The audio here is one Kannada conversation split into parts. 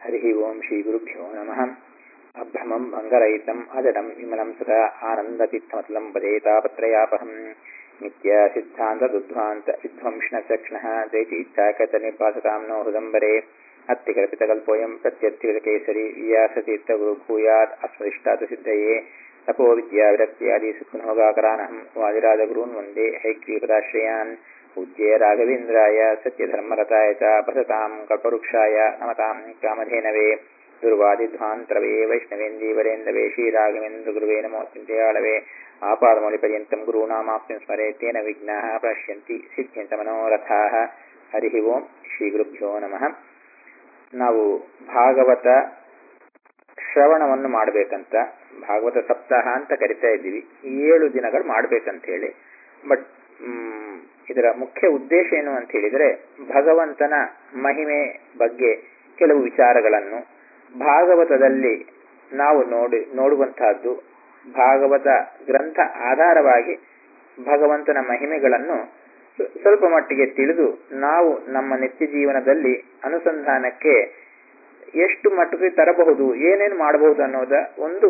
हरिः ओं श्रीगुरुभ्यो नमः अभ्रमं भङ्गरहितम् अजडं विमलं सदा आनन्दतीर्थमतलं पदेतापत्रयापहम् नित्यसिद्धान्तदुद्ध्वान्त विध्वंष्णचक्ष्णः दैतीच्छाकतनिर्भासतां नो हृदम्बरे अत्तिकल्पितकल्पोऽयं प्रत्यर्थिगतकेसरी व्यासतीर्थगुरुभूयात् अस्मदिष्टातसिद्धये तपो विद्याविरक्त्यादि सुखनोगाकरानहं वादिराजगुरून् वन्दे हैग्रीपदाश्रयान् पूज्य राघवेन्द्राय सत्यधर्मरताय च भसतां कल्पवृक्षाय नमतां कामधेनवे दुर्वादिध्वान्तरवे वैष्णवेन्दीवरेन्दवे श्रीराघवेन्द्रगुरुवे नमो चिन्तयाळवे आपादमौलिपर्यन्तं गुरूणामाप्तिं स्मरे तेन विघ्नाः पश्यन्ति ಸಿದ್ಧ್ಯಂತ ಮನೋರಥಾಹ ಹರಿ ಓಂ ಶ್ರೀ ಗುರುಭ್ಯೋ ನಮಃ ನಾವು ಭಾಗವತ ಶ್ರವಣವನ್ನು ಮಾಡಬೇಕಂತ ಭಾಗವತ ಸಪ್ತಾಹ ಅಂತ ಕರಿತಾ ಇದ್ದೀವಿ ಏಳು ದಿನಗಳು ಮಾಡ್ಬೇಕಂತ ಹೇಳಿ ಬಟ್ ಇದರ ಮುಖ್ಯ ಉದ್ದೇಶ ಏನು ಅಂತ ಹೇಳಿದರೆ ಭಗವಂತನ ಮಹಿಮೆ ಬಗ್ಗೆ ಕೆಲವು ವಿಚಾರಗಳನ್ನು ಭಾಗವತದಲ್ಲಿ ನಾವು ನೋಡಿ ನೋಡುವಂತಹದ್ದು ಭಾಗವತ ಗ್ರಂಥ ಆಧಾರವಾಗಿ ಭಗವಂತನ ಮಹಿಮೆಗಳನ್ನು ಸ್ವಲ್ಪ ಮಟ್ಟಿಗೆ ತಿಳಿದು ನಾವು ನಮ್ಮ ನಿತ್ಯ ಜೀವನದಲ್ಲಿ ಅನುಸಂಧಾನಕ್ಕೆ ಎಷ್ಟು ಮಟ್ಟಿಗೆ ತರಬಹುದು ಏನೇನು ಮಾಡಬಹುದು ಅನ್ನೋದ ಒಂದು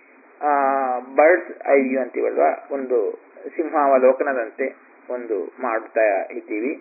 ಬರ್ಡ್ಸ್ ಐ ವ್ಯೂ ಅಂತೀವಲ್ವಾ ಒಂದು ಸಿಂಹಾವಲೋಕನದಂತೆ ಒಂದು ಮಾಡ್ತಾ ಇದ್ದೀವಿ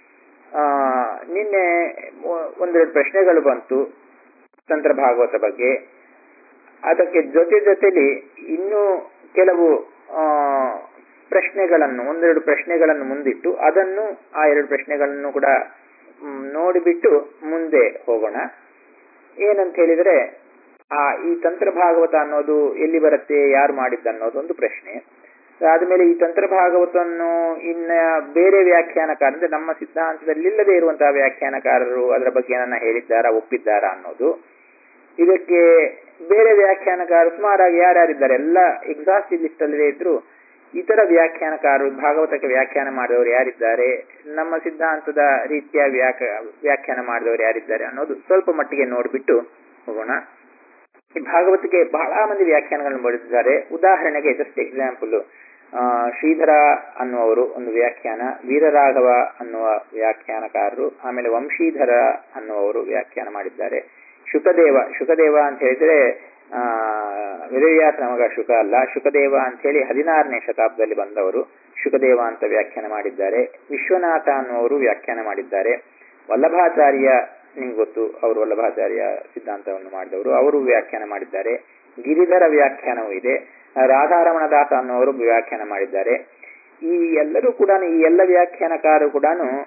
ನಿನ್ನೆ ಒಂದೆರಡು ಪ್ರಶ್ನೆಗಳು ಬಂತು ತಂತ್ರ ಭಾಗವತ ಬಗ್ಗೆ ಅದಕ್ಕೆ ಜೊತೆ ಜೊತೆಲಿ ಇನ್ನೂ ಕೆಲವು ಪ್ರಶ್ನೆಗಳನ್ನು ಒಂದೆರಡು ಪ್ರಶ್ನೆಗಳನ್ನು ಮುಂದಿಟ್ಟು ಅದನ್ನು ಆ ಎರಡು ಪ್ರಶ್ನೆಗಳನ್ನು ಕೂಡ ನೋಡಿಬಿಟ್ಟು ಮುಂದೆ ಹೋಗೋಣ ಏನಂತ ಹೇಳಿದರೆ ಆ ಈ ತಂತ್ರ ಭಾಗವತ ಅನ್ನೋದು ಎಲ್ಲಿ ಬರುತ್ತೆ ಯಾರು ಮಾಡಿದ್ದ ಅನ್ನೋದು ಒಂದು ಪ್ರಶ್ನೆ ಆದ್ಮೇಲೆ ಈ ತಂತ್ರ ಭಾಗವತವನ್ನು ಇನ್ನ ಬೇರೆ ವ್ಯಾಖ್ಯಾನಕಾರ ಅಂದ್ರೆ ನಮ್ಮ ಸಿದ್ಧಾಂತದಲ್ಲಿ ಇಲ್ಲದೆ ಇರುವಂತಹ ವ್ಯಾಖ್ಯಾನಕಾರರು ಅದರ ಬಗ್ಗೆ ಏನನ್ನ ಹೇಳಿದ್ದಾರಾ ಒಪ್ಪಿದ್ದಾರಾ ಅನ್ನೋದು ಇದಕ್ಕೆ ಬೇರೆ ವ್ಯಾಖ್ಯಾನಕಾರರು ಸುಮಾರಾಗಿ ಯಾರ್ಯಾರಿದ್ದಾರೆ ಎಲ್ಲ ಎಕ್ಸಾಸ್ಟಿವ್ ಲಿಸ್ಟ್ ಅಲ್ಲದೆ ಇದ್ರು ಇತರ ವ್ಯಾಖ್ಯಾನಕಾರರು ಭಾಗವತಕ್ಕೆ ವ್ಯಾಖ್ಯಾನ ಮಾಡಿದವರು ಯಾರಿದ್ದಾರೆ ನಮ್ಮ ಸಿದ್ಧಾಂತದ ರೀತಿಯ ವ್ಯಾಖ ವ್ಯಾಖ್ಯಾನ ಮಾಡಿದವರು ಯಾರಿದ್ದಾರೆ ಅನ್ನೋದು ಸ್ವಲ್ಪ ಮಟ್ಟಿಗೆ ನೋಡ್ಬಿಟ್ಟು ಹೋಗೋಣ ಈ ಭಾಗವತಕ್ಕೆ ಬಹಳ ಮಂದಿ ವ್ಯಾಖ್ಯಾನಗಳನ್ನು ಬರೆದಿದ್ದಾರೆ ಉದಾಹರಣೆಗೆ ಜಸ್ಟ್ ಎಕ್ಸಾಂಪಲ್ ಶ್ರೀಧರ ಅನ್ನುವರು ಒಂದು ವ್ಯಾಖ್ಯಾನ ವೀರರಾಘವ ಅನ್ನುವ ವ್ಯಾಖ್ಯಾನಕಾರರು ಆಮೇಲೆ ವಂಶೀಧರ ಅನ್ನುವರು ವ್ಯಾಖ್ಯಾನ ಮಾಡಿದ್ದಾರೆ ಶುಕದೇವ ಶುಕದೇವ ಅಂತ ಹೇಳಿದ್ರೆ ಆ ವೇದವ್ಯಾಸನ ಮಗ ಶುಕ ಅಲ್ಲ ಶುಕದೇವ ಅಂತ ಹೇಳಿ ಹದಿನಾರನೇ ಶತಾಬ್ದದಲ್ಲಿ ಬಂದವರು ಶುಕದೇವ ಅಂತ ವ್ಯಾಖ್ಯಾನ ಮಾಡಿದ್ದಾರೆ ವಿಶ್ವನಾಥ ಅನ್ನುವರು ವ್ಯಾಖ್ಯಾನ ಮಾಡಿದ್ದಾರೆ ವಲ್ಲಭಾಚಾರ್ಯ ನಿಮ್ಗೆ ಗೊತ್ತು ಅವರು ವಲ್ಲಭಾಚಾರ್ಯ ಸಿದ್ಧಾಂತವನ್ನು ಮಾಡಿದವರು ಅವರು ವ್ಯಾಖ್ಯಾನ ಮಾಡಿದ್ದಾರೆ ಗಿರಿಧರ ವ್ಯಾಖ್ಯಾನವೂ ಇದೆ ರಾಧಾರಮಣ ದಾಸ ಅನ್ನುವರು ವ್ಯಾಖ್ಯಾನ ಮಾಡಿದ್ದಾರೆ ಈ ಎಲ್ಲರೂ ಕೂಡ ಈ ಎಲ್ಲ ವ್ಯಾಖ್ಯಾನಕಾರರು ಕೂಡ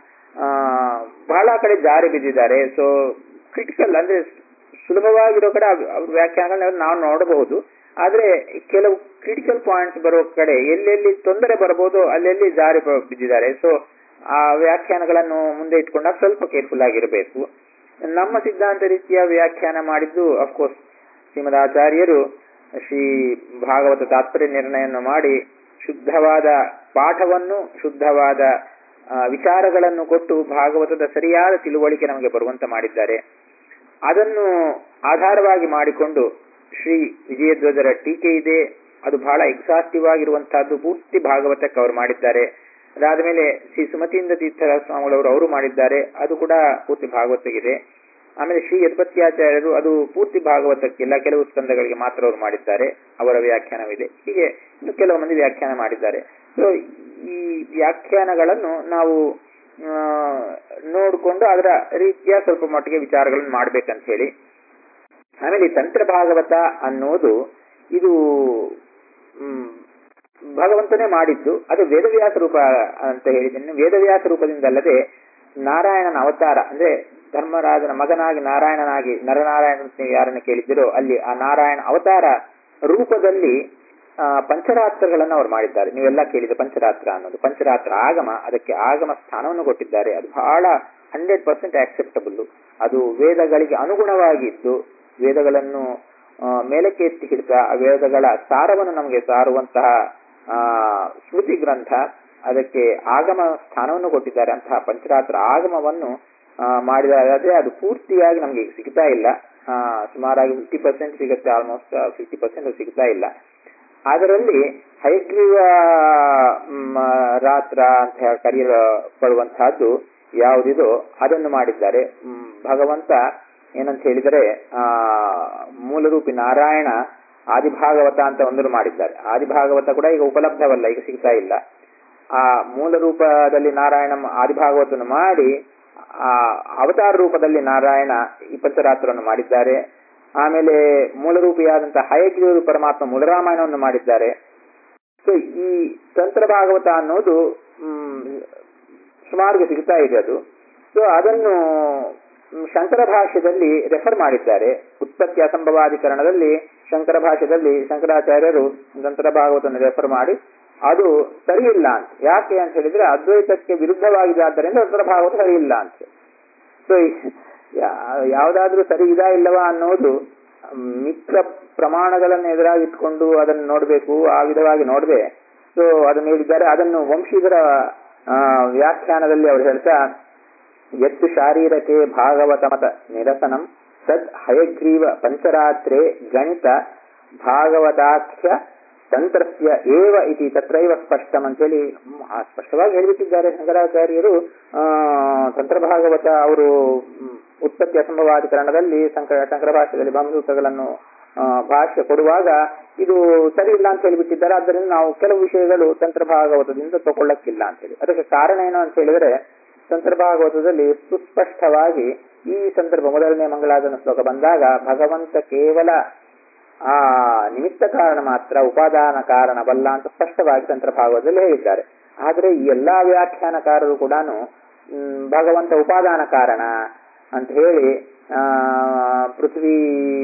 ಬಹಳ ಕಡೆ ಜಾರಿ ಬಿದ್ದಿದ್ದಾರೆ ಸೊ ಕ್ರಿಟಿಕಲ್ ಅಂದ್ರೆ ಸುಲಭವಾಗಿರೋ ಕಡೆ ಅವ್ರ ವ್ಯಾಖ್ಯಾನಗಳನ್ನ ನಾವು ನೋಡಬಹುದು ಆದ್ರೆ ಕೆಲವು ಕ್ರಿಟಿಕಲ್ ಪಾಯಿಂಟ್ಸ್ ಬರೋ ಕಡೆ ಎಲ್ಲೆಲ್ಲಿ ತೊಂದರೆ ಬರಬಹುದು ಅಲ್ಲೆಲ್ಲಿ ಜಾರಿ ಬಿದ್ದಿದ್ದಾರೆ ಸೊ ಆ ವ್ಯಾಖ್ಯಾನಗಳನ್ನು ಮುಂದೆ ಇಟ್ಕೊಂಡಾಗ ಸ್ವಲ್ಪ ಕೇರ್ಫುಲ್ ಆಗಿರಬೇಕು ನಮ್ಮ ಸಿದ್ಧಾಂತ ರೀತಿಯ ವ್ಯಾಖ್ಯಾನ ಮಾಡಿದ್ದು ಅಫ್ಕೋರ್ಸ್ ಶ್ರೀಮದಾಚಾರ್ಯರು ಶ್ರೀ ಭಾಗವತ ತಾತ್ಪರ್ಯ ನಿರ್ಣಯವನ್ನು ಮಾಡಿ ಶುದ್ಧವಾದ ಪಾಠವನ್ನು ಶುದ್ಧವಾದ ವಿಚಾರಗಳನ್ನು ಕೊಟ್ಟು ಭಾಗವತದ ಸರಿಯಾದ ತಿಳುವಳಿಕೆ ನಮಗೆ ಬರುವಂತ ಮಾಡಿದ್ದಾರೆ ಅದನ್ನು ಆಧಾರವಾಗಿ ಮಾಡಿಕೊಂಡು ಶ್ರೀ ವಿಜಯಧ್ವಜರ ಟೀಕೆ ಇದೆ ಅದು ಬಹಳ ಎಕ್ಸಾಸ್ಟಿವ್ ಆಗಿರುವಂತಹದ್ದು ಪೂರ್ತಿ ಭಾಗವತಕ್ಕೆ ಅವರು ಮಾಡಿದ್ದಾರೆ ಅದಾದ ಮೇಲೆ ಶ್ರೀ ಸುಮತೀಂದ್ರ ತೀರ್ಥರ ಸ್ವಾಮಿಗಳವರು ಅವರು ಮಾಡಿದ್ದಾರೆ ಅದು ಕೂಡ ಪೂರ್ತಿ ಭಾಗವತಗಿದೆ ಆಮೇಲೆ ಶ್ರೀ ಯದ್ಪತ್ಯಾಚಾರ್ಯರು ಅದು ಪೂರ್ತಿ ಭಾಗವತಕ್ಕಿಲ್ಲ ಕೆಲವು ಸ್ಕಂದಗಳಿಗೆ ಮಾತ್ರ ಅವರು ಮಾಡಿದ್ದಾರೆ ಅವರ ವ್ಯಾಖ್ಯಾನವಿದೆ ಹೀಗೆ ಇನ್ನು ಕೆಲವು ಮಂದಿ ವ್ಯಾಖ್ಯಾನ ಮಾಡಿದ್ದಾರೆ ಸೊ ಈ ವ್ಯಾಖ್ಯಾನಗಳನ್ನು ನಾವು ನೋಡಿಕೊಂಡು ಅದರ ರೀತಿಯ ಸ್ವಲ್ಪ ಮಟ್ಟಿಗೆ ವಿಚಾರಗಳನ್ನು ಮಾಡ್ಬೇಕಂತ ಹೇಳಿ ಆಮೇಲೆ ಈ ತಂತ್ರ ಭಾಗವತ ಅನ್ನೋದು ಇದು ಭಗವಂತನೇ ಮಾಡಿದ್ದು ಅದು ವೇದವ್ಯಾಸ ರೂಪ ಅಂತ ಹೇಳಿದ್ದೀನಿ ವೇದವ್ಯಾಸ ರೂಪದಿಂದಲ್ಲದೆ ನಾರಾಯಣನ ಅವತಾರ ಅಂದ್ರೆ ಧರ್ಮರಾಜನ ಮಗನಾಗಿ ನಾರಾಯಣನಾಗಿ ನರನಾರಾಯಣ ಯಾರನ್ನು ಕೇಳಿದ್ದೀರೋ ಅಲ್ಲಿ ಆ ನಾರಾಯಣ ಅವತಾರ ರೂಪದಲ್ಲಿ ಪಂಚರಾತ್ರಗಳನ್ನು ಅವರು ಮಾಡಿದ್ದಾರೆ ನೀವೆಲ್ಲ ಕೇಳಿದ ಪಂಚರಾತ್ರ ಅನ್ನೋದು ಪಂಚರಾತ್ರ ಆಗಮ ಅದಕ್ಕೆ ಆಗಮ ಸ್ಥಾನವನ್ನು ಕೊಟ್ಟಿದ್ದಾರೆ ಅದು ಬಹಳ ಹಂಡ್ರೆಡ್ ಪರ್ಸೆಂಟ್ ಆಕ್ಸೆಪ್ಟಬಲ್ ಅದು ವೇದಗಳಿಗೆ ಅನುಗುಣವಾಗಿದ್ದು ವೇದಗಳನ್ನು ಮೇಲಕ್ಕೆ ಎತ್ತಿ ಹಿಡಿದ ಆ ವೇದಗಳ ಸಾರವನ್ನು ನಮಗೆ ಸಾರುವಂತಹ ಆ ಸ್ಮೃತಿ ಗ್ರಂಥ ಅದಕ್ಕೆ ಆಗಮ ಸ್ಥಾನವನ್ನು ಕೊಟ್ಟಿದ್ದಾರೆ ಅಂತಹ ಪಂಚರಾತ್ರ ಆಗಮವನ್ನು ಮಾಡಿದಾದ್ರೆ ಅದು ಪೂರ್ತಿಯಾಗಿ ನಮಗೆ ಸಿಗ್ತಾ ಇಲ್ಲ ಸುಮಾರಾಗಿ ಫಿಫ್ಟಿ ಪರ್ಸೆಂಟ್ ಸಿಗುತ್ತೆ ಆಲ್ಮೋಸ್ಟ್ ಫಿಫ್ಟಿ ಪರ್ಸೆಂಟ್ ಸಿಗ್ತಾ ಇಲ್ಲ ಅದರಲ್ಲಿ ಹೈಗ್ರೀವ ರಾತ್ರ ಅಂತ ಕರೆಯಲ್ಪಡುವಂತಹದ್ದು ಯಾವುದಿದೋ ಅದನ್ನು ಮಾಡಿದ್ದಾರೆ ಭಗವಂತ ಏನಂತ ಹೇಳಿದರೆ ಆ ಮೂಲರೂಪಿ ನಾರಾಯಣ ಆದಿಭಾಗವತ ಅಂತ ಒಂದನ್ನು ಮಾಡಿದ್ದಾರೆ ಆದಿಭಾಗವತ ಕೂಡ ಈಗ ಉಪಲಬ್ಧವಲ್ಲ ಈಗ ಸಿಗ್ತಾ ಇಲ್ಲ ಆ ಮೂಲ ರೂಪದಲ್ಲಿ ನಾರಾಯಣ ಆದಿಭಾಗವತನ್ನು ಮಾಡಿ ಆ ಅವತಾರ ರೂಪದಲ್ಲಿ ನಾರಾಯಣ ಈ ಪಂಚರಾತ್ರವನ್ನು ಮಾಡಿದ್ದಾರೆ ಆಮೇಲೆ ಮೂಲರೂಪಿಯಾದಂತಹ ಹಯಗ್ರೀವರು ಪರಮಾತ್ಮ ಮೂಲರಾಮಾಯಣವನ್ನು ಮಾಡಿದ್ದಾರೆ ಸೊ ಈ ತಂತ್ರ ಭಾಗವತ ಅನ್ನೋದು ಸುಮಾರಿಗೆ ಸಿಗ್ತಾ ಇದೆ ಅದು ಸೊ ಅದನ್ನು ಶಂಕರ ಭಾಷ್ಯದಲ್ಲಿ ರೆಫರ್ ಮಾಡಿದ್ದಾರೆ ಉತ್ಪತ್ತಿ ಅಸಂಭವಾಧಿಕರಣದಲ್ಲಿ ಶಂಕರ ಭಾಷ್ಯದಲ್ಲಿ ಶಂಕರಾಚಾರ್ಯರು ತಂತ್ರ ಭಾಗವತವನ್ನು ರೆಫರ್ ಮಾಡಿ ಅದು ಸರಿಯಿಲ್ಲ ಅಂತ ಯಾಕೆ ಅಂತ ಹೇಳಿದ್ರೆ ಅದ್ವೈತಕ್ಕೆ ವಿರುದ್ಧವಾಗಿದೆ ಆದ್ದರಿಂದ ತಂತ್ರ ಭಾಗವತ ಸರಿಯಿಲ್ಲ ಅಂತ ಸೊ ಯಾವುದಾದ್ರೂ ಸರಿ ಇದಾ ಇಲ್ಲವಾ ಅನ್ನೋದು ಮಿತ್ರ ಪ್ರಮಾಣಗಳನ್ನು ಎದುರಾಗಿಟ್ಕೊಂಡು ಅದನ್ನು ನೋಡಬೇಕು ಆ ವಿಧವಾಗಿ ನೋಡದೆ ಸೊ ಅದನ್ನು ಹೇಳಿದ್ದಾರೆ ಅದನ್ನು ವಂಶೀಧರ ವ್ಯಾಖ್ಯಾನದಲ್ಲಿ ಅವರು ಹೇಳ್ತಾ ಎತ್ತು ಶಾರೀರಕ್ಕೆ ಭಾಗವತ ಮತ ನಿರಸನಂ ತದ್ ಹಯಗ್ರೀವ ಪಂಚರಾತ್ರೆ ಗಣಿತ ಭಾಗವತಾಖ್ಯ ತಂತ್ರಸ್ಯ ಏವ ಇತಿ ತತ್ರೈವ ಸ್ಪಷ್ಟಂ ಅಂತೇಳಿ ಸ್ಪಷ್ಟವಾಗಿ ಹೇಳಿಬಿಟ್ಟಿದ್ದಾರೆ ಶಂಕರಾಚಾರ್ಯರು ತಂತ್ರ ಭಾಗವತ ಅವರು ಉತ್ಪತ್ತಿ ಅಸಂಭವಾಧಿಕರಣದಲ್ಲಿ ಶಂಕರ ಶಂಕರ ಭಾಷೆಯಲ್ಲಿ ಬ್ರಹ್ಮಸೂತ್ರಗಳನ್ನು ಭಾಷ್ಯ ಕೊಡುವಾಗ ಇದು ಸರಿ ಇಲ್ಲ ಅಂತ ಹೇಳಿಬಿಟ್ಟಿದ್ದಾರೆ ಆದ್ದರಿಂದ ನಾವು ಕೆಲವು ವಿಷಯಗಳು ತಂತ್ರ ಭಾಗವತದಿಂದ ತಗೊಳ್ಳಕ್ಕಿಲ್ಲ ಅಂತ ಹೇಳಿ ಅದಕ್ಕೆ ಕಾರಣ ಏನು ಅಂತ ಹೇಳಿದ್ರೆ ತಂತ್ರ ಭಾಗವತದಲ್ಲಿ ಸುಸ್ಪಷ್ಟವಾಗಿ ಈ ಸಂದರ್ಭ ಮೊದಲನೇ ಮಂಗಳಾದನ ಶ್ಲೋಕ ಬಂದಾಗ ಭಗವಂತ ಕೇವಲ ಆ ನಿಮಿತ್ತ ಕಾರಣ ಮಾತ್ರ ಉಪಾದಾನ ಕಾರಣ ಬಲ್ಲ ಅಂತ ಸ್ಪಷ್ಟವಾಗಿ ತಂತ್ರ ಭಾಗವತದಲ್ಲಿ ಹೇಳಿದ್ದಾರೆ ಆದರೆ ಈ ಎಲ್ಲಾ ವ್ಯಾಖ್ಯಾನಕಾರರು ಕೂಡ ಭಗವಂತ ಉಪಾದಾನ ಕಾರಣ ಅಂತ ಹೇಳಿ ಆ ಪೃಥ್ವಿ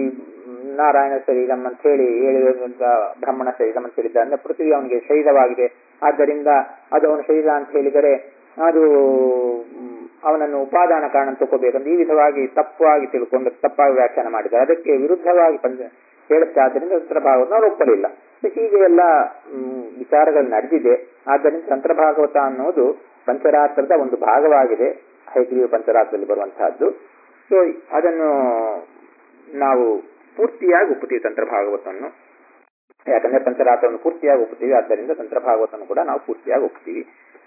ನಾರಾಯಣ ಶರೀರಂ ಅಂತ ಹೇಳಿ ಹೇಳಿರುವಂತ ಬ್ರಹ್ಮಣ ಶರೀರಂ ಅಂತ ಹೇಳಿದ್ದಾರೆ ಅಂದ್ರೆ ಪೃಥ್ವಿ ಅವನಿಗೆ ಶರೀರವಾಗಿದೆ ಆದ್ದರಿಂದ ಅದು ಅವನ ಶರೀರ ಅಂತ ಹೇಳಿದರೆ ಅದು ಅವನನ್ನು ಉಪಾದಾನ ಕಾರಣ ತಗೋಬೇಕಂತ ಈ ವಿಧವಾಗಿ ತಪ್ಪಾಗಿ ತಿಳ್ಕೊಂಡು ತಪ್ಪಾಗಿ ವ್ಯಾಖ್ಯಾನ ಮಾಡಿದ್ದಾರೆ ಅದಕ್ಕೆ ವಿರುದ್ಧವಾಗಿ ಪಂಚ ಹೇಳುತ್ತೆ ಆದ್ದರಿಂದ ತಂತ್ರ ಭಾಗವತ ನಾವು ಒಪ್ಪಲಿಲ್ಲ ಹೀಗೆ ಎಲ್ಲ ವಿಚಾರಗಳು ನಡೆದಿದೆ ಆದ್ದರಿಂದ ತಂತ್ರ ಭಾಗವತ ಅನ್ನೋದು ಪಂಚರಾತ್ರದ ಒಂದು ಭಾಗವಾಗಿದೆ ಹೈಗ್ರೀವ ಪಂಚರಾತ್ರದಲ್ಲಿ ಬರುವಂತಹದ್ದು ಸೊ ಅದನ್ನು ನಾವು ಪೂರ್ತಿಯಾಗಿ ಒಪ್ಪುತ್ತೀವಿ ತಂತ್ರ ಭಾಗವತವನ್ನು ಯಾಕಂದ್ರೆ ಪಂಚರಾತ್ರವನ್ನು ಪೂರ್ತಿಯಾಗಿ ಒಪ್ಪುತ್ತೀವಿ ಆದ್ದರಿಂದ ತಂತ್ರ ಭಾಗವತವನ್ನು ಕೂಡ ನಾವು ಪೂರ್ತಿಯಾಗಿ ಒಪ್ಪುತ್ತೀವಿ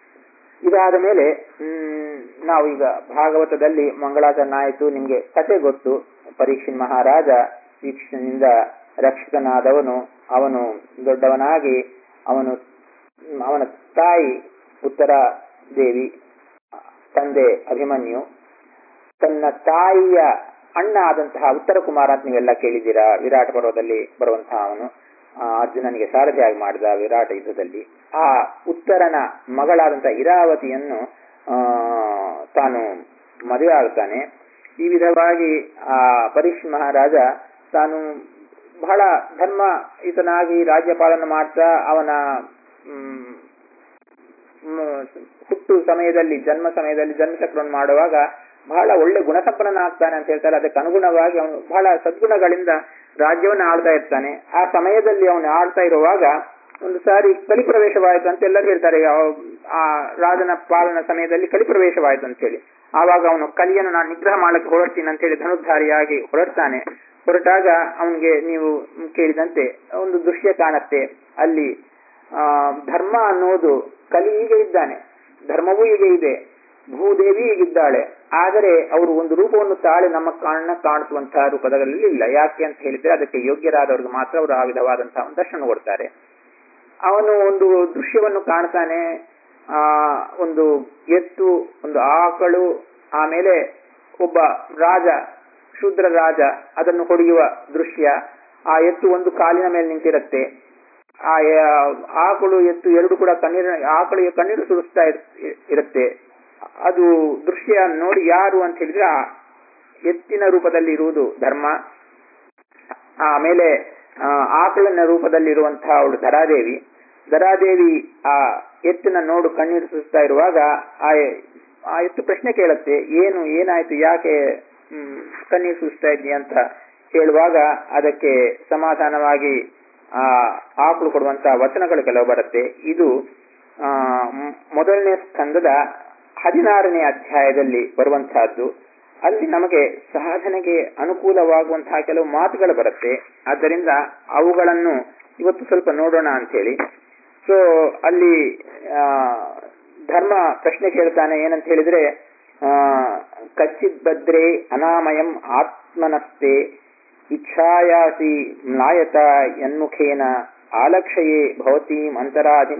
ಇದಾದ ಮೇಲೆ ಹ್ಮ್ ನಾವು ಈಗ ಭಾಗವತದಲ್ಲಿ ಮಂಗಳಾಚರಣ ಆಯಿತು ನಿಮ್ಗೆ ಕತೆ ಗೊತ್ತು ಪರೀಕ್ಷಿನ್ ಮಹಾರಾಜ ಶ್ರೀಕೃಷ್ಣನಿಂದ ರಕ್ಷಿತನಾದವನು ಅವನು ದೊಡ್ಡವನಾಗಿ ಅವನು ಅವನ ತಾಯಿ ಉತ್ತರ ದೇವಿ ತಂದೆ ಅಭಿಮನ್ಯು ತನ್ನ ತಾಯಿಯ ಅಣ್ಣ ಆದಂತಹ ಉತ್ತರ ಕುಮಾರ ಅಂತ ನೀವೆಲ್ಲ ಕೇಳಿದ್ದೀರಾ ವಿರಾಟ ಪರ್ವದಲ್ಲಿ ಬರುವಂತಹ ಅವನು ಅರ್ಜುನನಿಗೆ ಸಾರಥಿಯಾಗಿ ಮಾಡಿದ ವಿರಾಟ ಯುದ್ಧದಲ್ಲಿ ಆ ಉತ್ತರನ ಮಗಳಾದಂತಹ ಇರಾವತಿಯನ್ನು ಆ ತಾನು ಮದುವೆ ಆಗುತ್ತಾನೆ ಈ ವಿಧವಾಗಿ ಆ ಪರೀಕ್ಷ್ ಮಹಾರಾಜ ತಾನು ಬಹಳ ಧರ್ಮ ಈತನಾಗಿ ರಾಜ್ಯಪಾಲನ ಮಾಡ್ತಾ ಅವನ ಹುಟ್ಟು ಸಮಯದಲ್ಲಿ ಜನ್ಮ ಸಮಯದಲ್ಲಿ ಜನ್ಮಚಕ್ರವನ್ನು ಮಾಡುವಾಗ ಬಹಳ ಒಳ್ಳೆ ಗುಣಸಂಪನ್ನನಾಗ್ತಾನೆ ಅಂತ ಹೇಳ್ತಾರೆ ಅದಕ್ಕೆ ಅನುಗುಣವಾಗಿ ಅವನು ಬಹಳ ಸದ್ಗುಣಗಳಿಂದ ರಾಜ್ಯವನ್ನು ಆಳ್ತಾ ಇರ್ತಾನೆ ಆ ಸಮಯದಲ್ಲಿ ಅವನು ಆಳ್ತಾ ಇರುವಾಗ ಒಂದು ಸಾರಿ ಕಲಿಪ್ರವೇಶವಾಯಿತು ಅಂತ ಎಲ್ಲರೂ ಹೇಳ್ತಾರೆ ಆ ರಾಜನ ಪಾಲನ ಸಮಯದಲ್ಲಿ ಕಲಿಪ್ರವೇಶವಾಯಿತು ಅಂತ ಹೇಳಿ ಆವಾಗ ಅವನು ಕಲಿಯನ್ನು ನಾನು ನಿಗ್ರಹ ಮಾಡಕ್ಕೆ ಹೊರಡ್ತೀನಿ ಅಂತ ಹೇಳಿ ಧನುರ್ಧಾರಿಯಾಗಿ ಹೊರಡ್ತಾನೆ ಹೊರಟಾಗ ಅವನಿಗೆ ನೀವು ಕೇಳಿದಂತೆ ಒಂದು ದೃಶ್ಯ ಕಾಣತ್ತೆ ಅಲ್ಲಿ ಆ ಧರ್ಮ ಅನ್ನೋದು ಕಲಿ ಈಗ ಇದ್ದಾನೆ ಧರ್ಮವೂ ಈಗ ಇದೆ ಭೂದೇವಿ ಈಗಿದ್ದಾಳೆ ಆದರೆ ಅವರು ಒಂದು ರೂಪವನ್ನು ತಾಳಿ ನಮ್ಮ ಕಣ್ಣ ಕಾಣಿಸುವಂತಹ ರೂಪದಲ್ಲಿ ಇಲ್ಲ ಯಾಕೆ ಅಂತ ಹೇಳಿದ್ರೆ ಅದಕ್ಕೆ ಯೋಗ್ಯರಾದವ್ರಿಗೆ ಮಾತ್ರ ಅವರು ಆ ವಿಧವಾದಂತಹ ಒಂದು ದರ್ಶನ ಕೊಡ್ತಾರೆ ಅವನು ಒಂದು ದೃಶ್ಯವನ್ನು ಕಾಣ್ತಾನೆ ಆ ಒಂದು ಎತ್ತು ಒಂದು ಆಕಳು ಆಮೇಲೆ ಒಬ್ಬ ರಾಜ ಶೂದ್ರ ರಾಜ ಅದನ್ನು ಹೊಡೆಯುವ ದೃಶ್ಯ ಆ ಎತ್ತು ಒಂದು ಕಾಲಿನ ಮೇಲೆ ನಿಂತಿರುತ್ತೆ ಆ ಆಕಳು ಎತ್ತು ಎರಡು ಕೂಡ ಕಣ್ಣೀರ ಆಕಳಿಗೆ ಕಣ್ಣೀರು ಸುರಿಸ್ತಾ ಇರುತ್ತೆ ಅದು ದೃಶ್ಯ ನೋಡಿ ಯಾರು ಅಂತ ಹೇಳಿದ್ರೆ ಆ ಎತ್ತಿನ ರೂಪದಲ್ಲಿ ಇರುವುದು ಧರ್ಮ ಆಮೇಲೆ ಆಕಳನ ರೂಪದಲ್ಲಿ ಇರುವಂತಹ ಅವಳು ಧರಾದೇವಿ ಧರಾದೇವಿ ಆ ಎತ್ತಿನ ನೋಡು ಕಣ್ಣೀರು ಸುರಿಸ್ತಾ ಇರುವಾಗ ಆ ಆ ಎತ್ತು ಪ್ರಶ್ನೆ ಕೇಳುತ್ತೆ ಏನು ಏನಾಯ್ತು ಯಾಕೆ ಕಣ್ಣೀರು ಸುರಿಸ್ತಾ ಇದ್ದಿ ಅಂತ ಹೇಳುವಾಗ ಅದಕ್ಕೆ ಸಮಾಧಾನವಾಗಿ ಆ ಆಕಳು ಕೊಡುವಂತಹ ವಚನಗಳು ಕೆಲವು ಬರುತ್ತೆ ಇದು ಆ ಮೊದಲನೇ ಸ್ಕಂದದ ಹದಿನಾರನೇ ಅಧ್ಯಾಯದಲ್ಲಿ ಬರುವಂತಹದ್ದು ಅಲ್ಲಿ ನಮಗೆ ಸಾಧನೆಗೆ ಅನುಕೂಲವಾಗುವಂತಹ ಕೆಲವು ಮಾತುಗಳು ಬರುತ್ತೆ ಆದ್ದರಿಂದ ಅವುಗಳನ್ನು ಇವತ್ತು ಸ್ವಲ್ಪ ನೋಡೋಣ ಅಂತ ಹೇಳಿ ಸೊ ಅಲ್ಲಿ ಧರ್ಮ ಪ್ರಶ್ನೆ ಕೇಳ್ತಾನೆ ಏನಂತ ಹೇಳಿದ್ರೆ ಆ ಕಚ್ಚಿದ್ಭದ್ರೇ ಅನಾಮಯಂ ಆತ್ಮನಸ್ತೆ ಇಚ್ಛಾಯಾಸಿ ಮ್ಲಾಯತ ಯನ್ಮುಖೇನ ಆಲಕ್ಷಯೇ ಭವತೀಂ ಅಂತರಾದಿಂ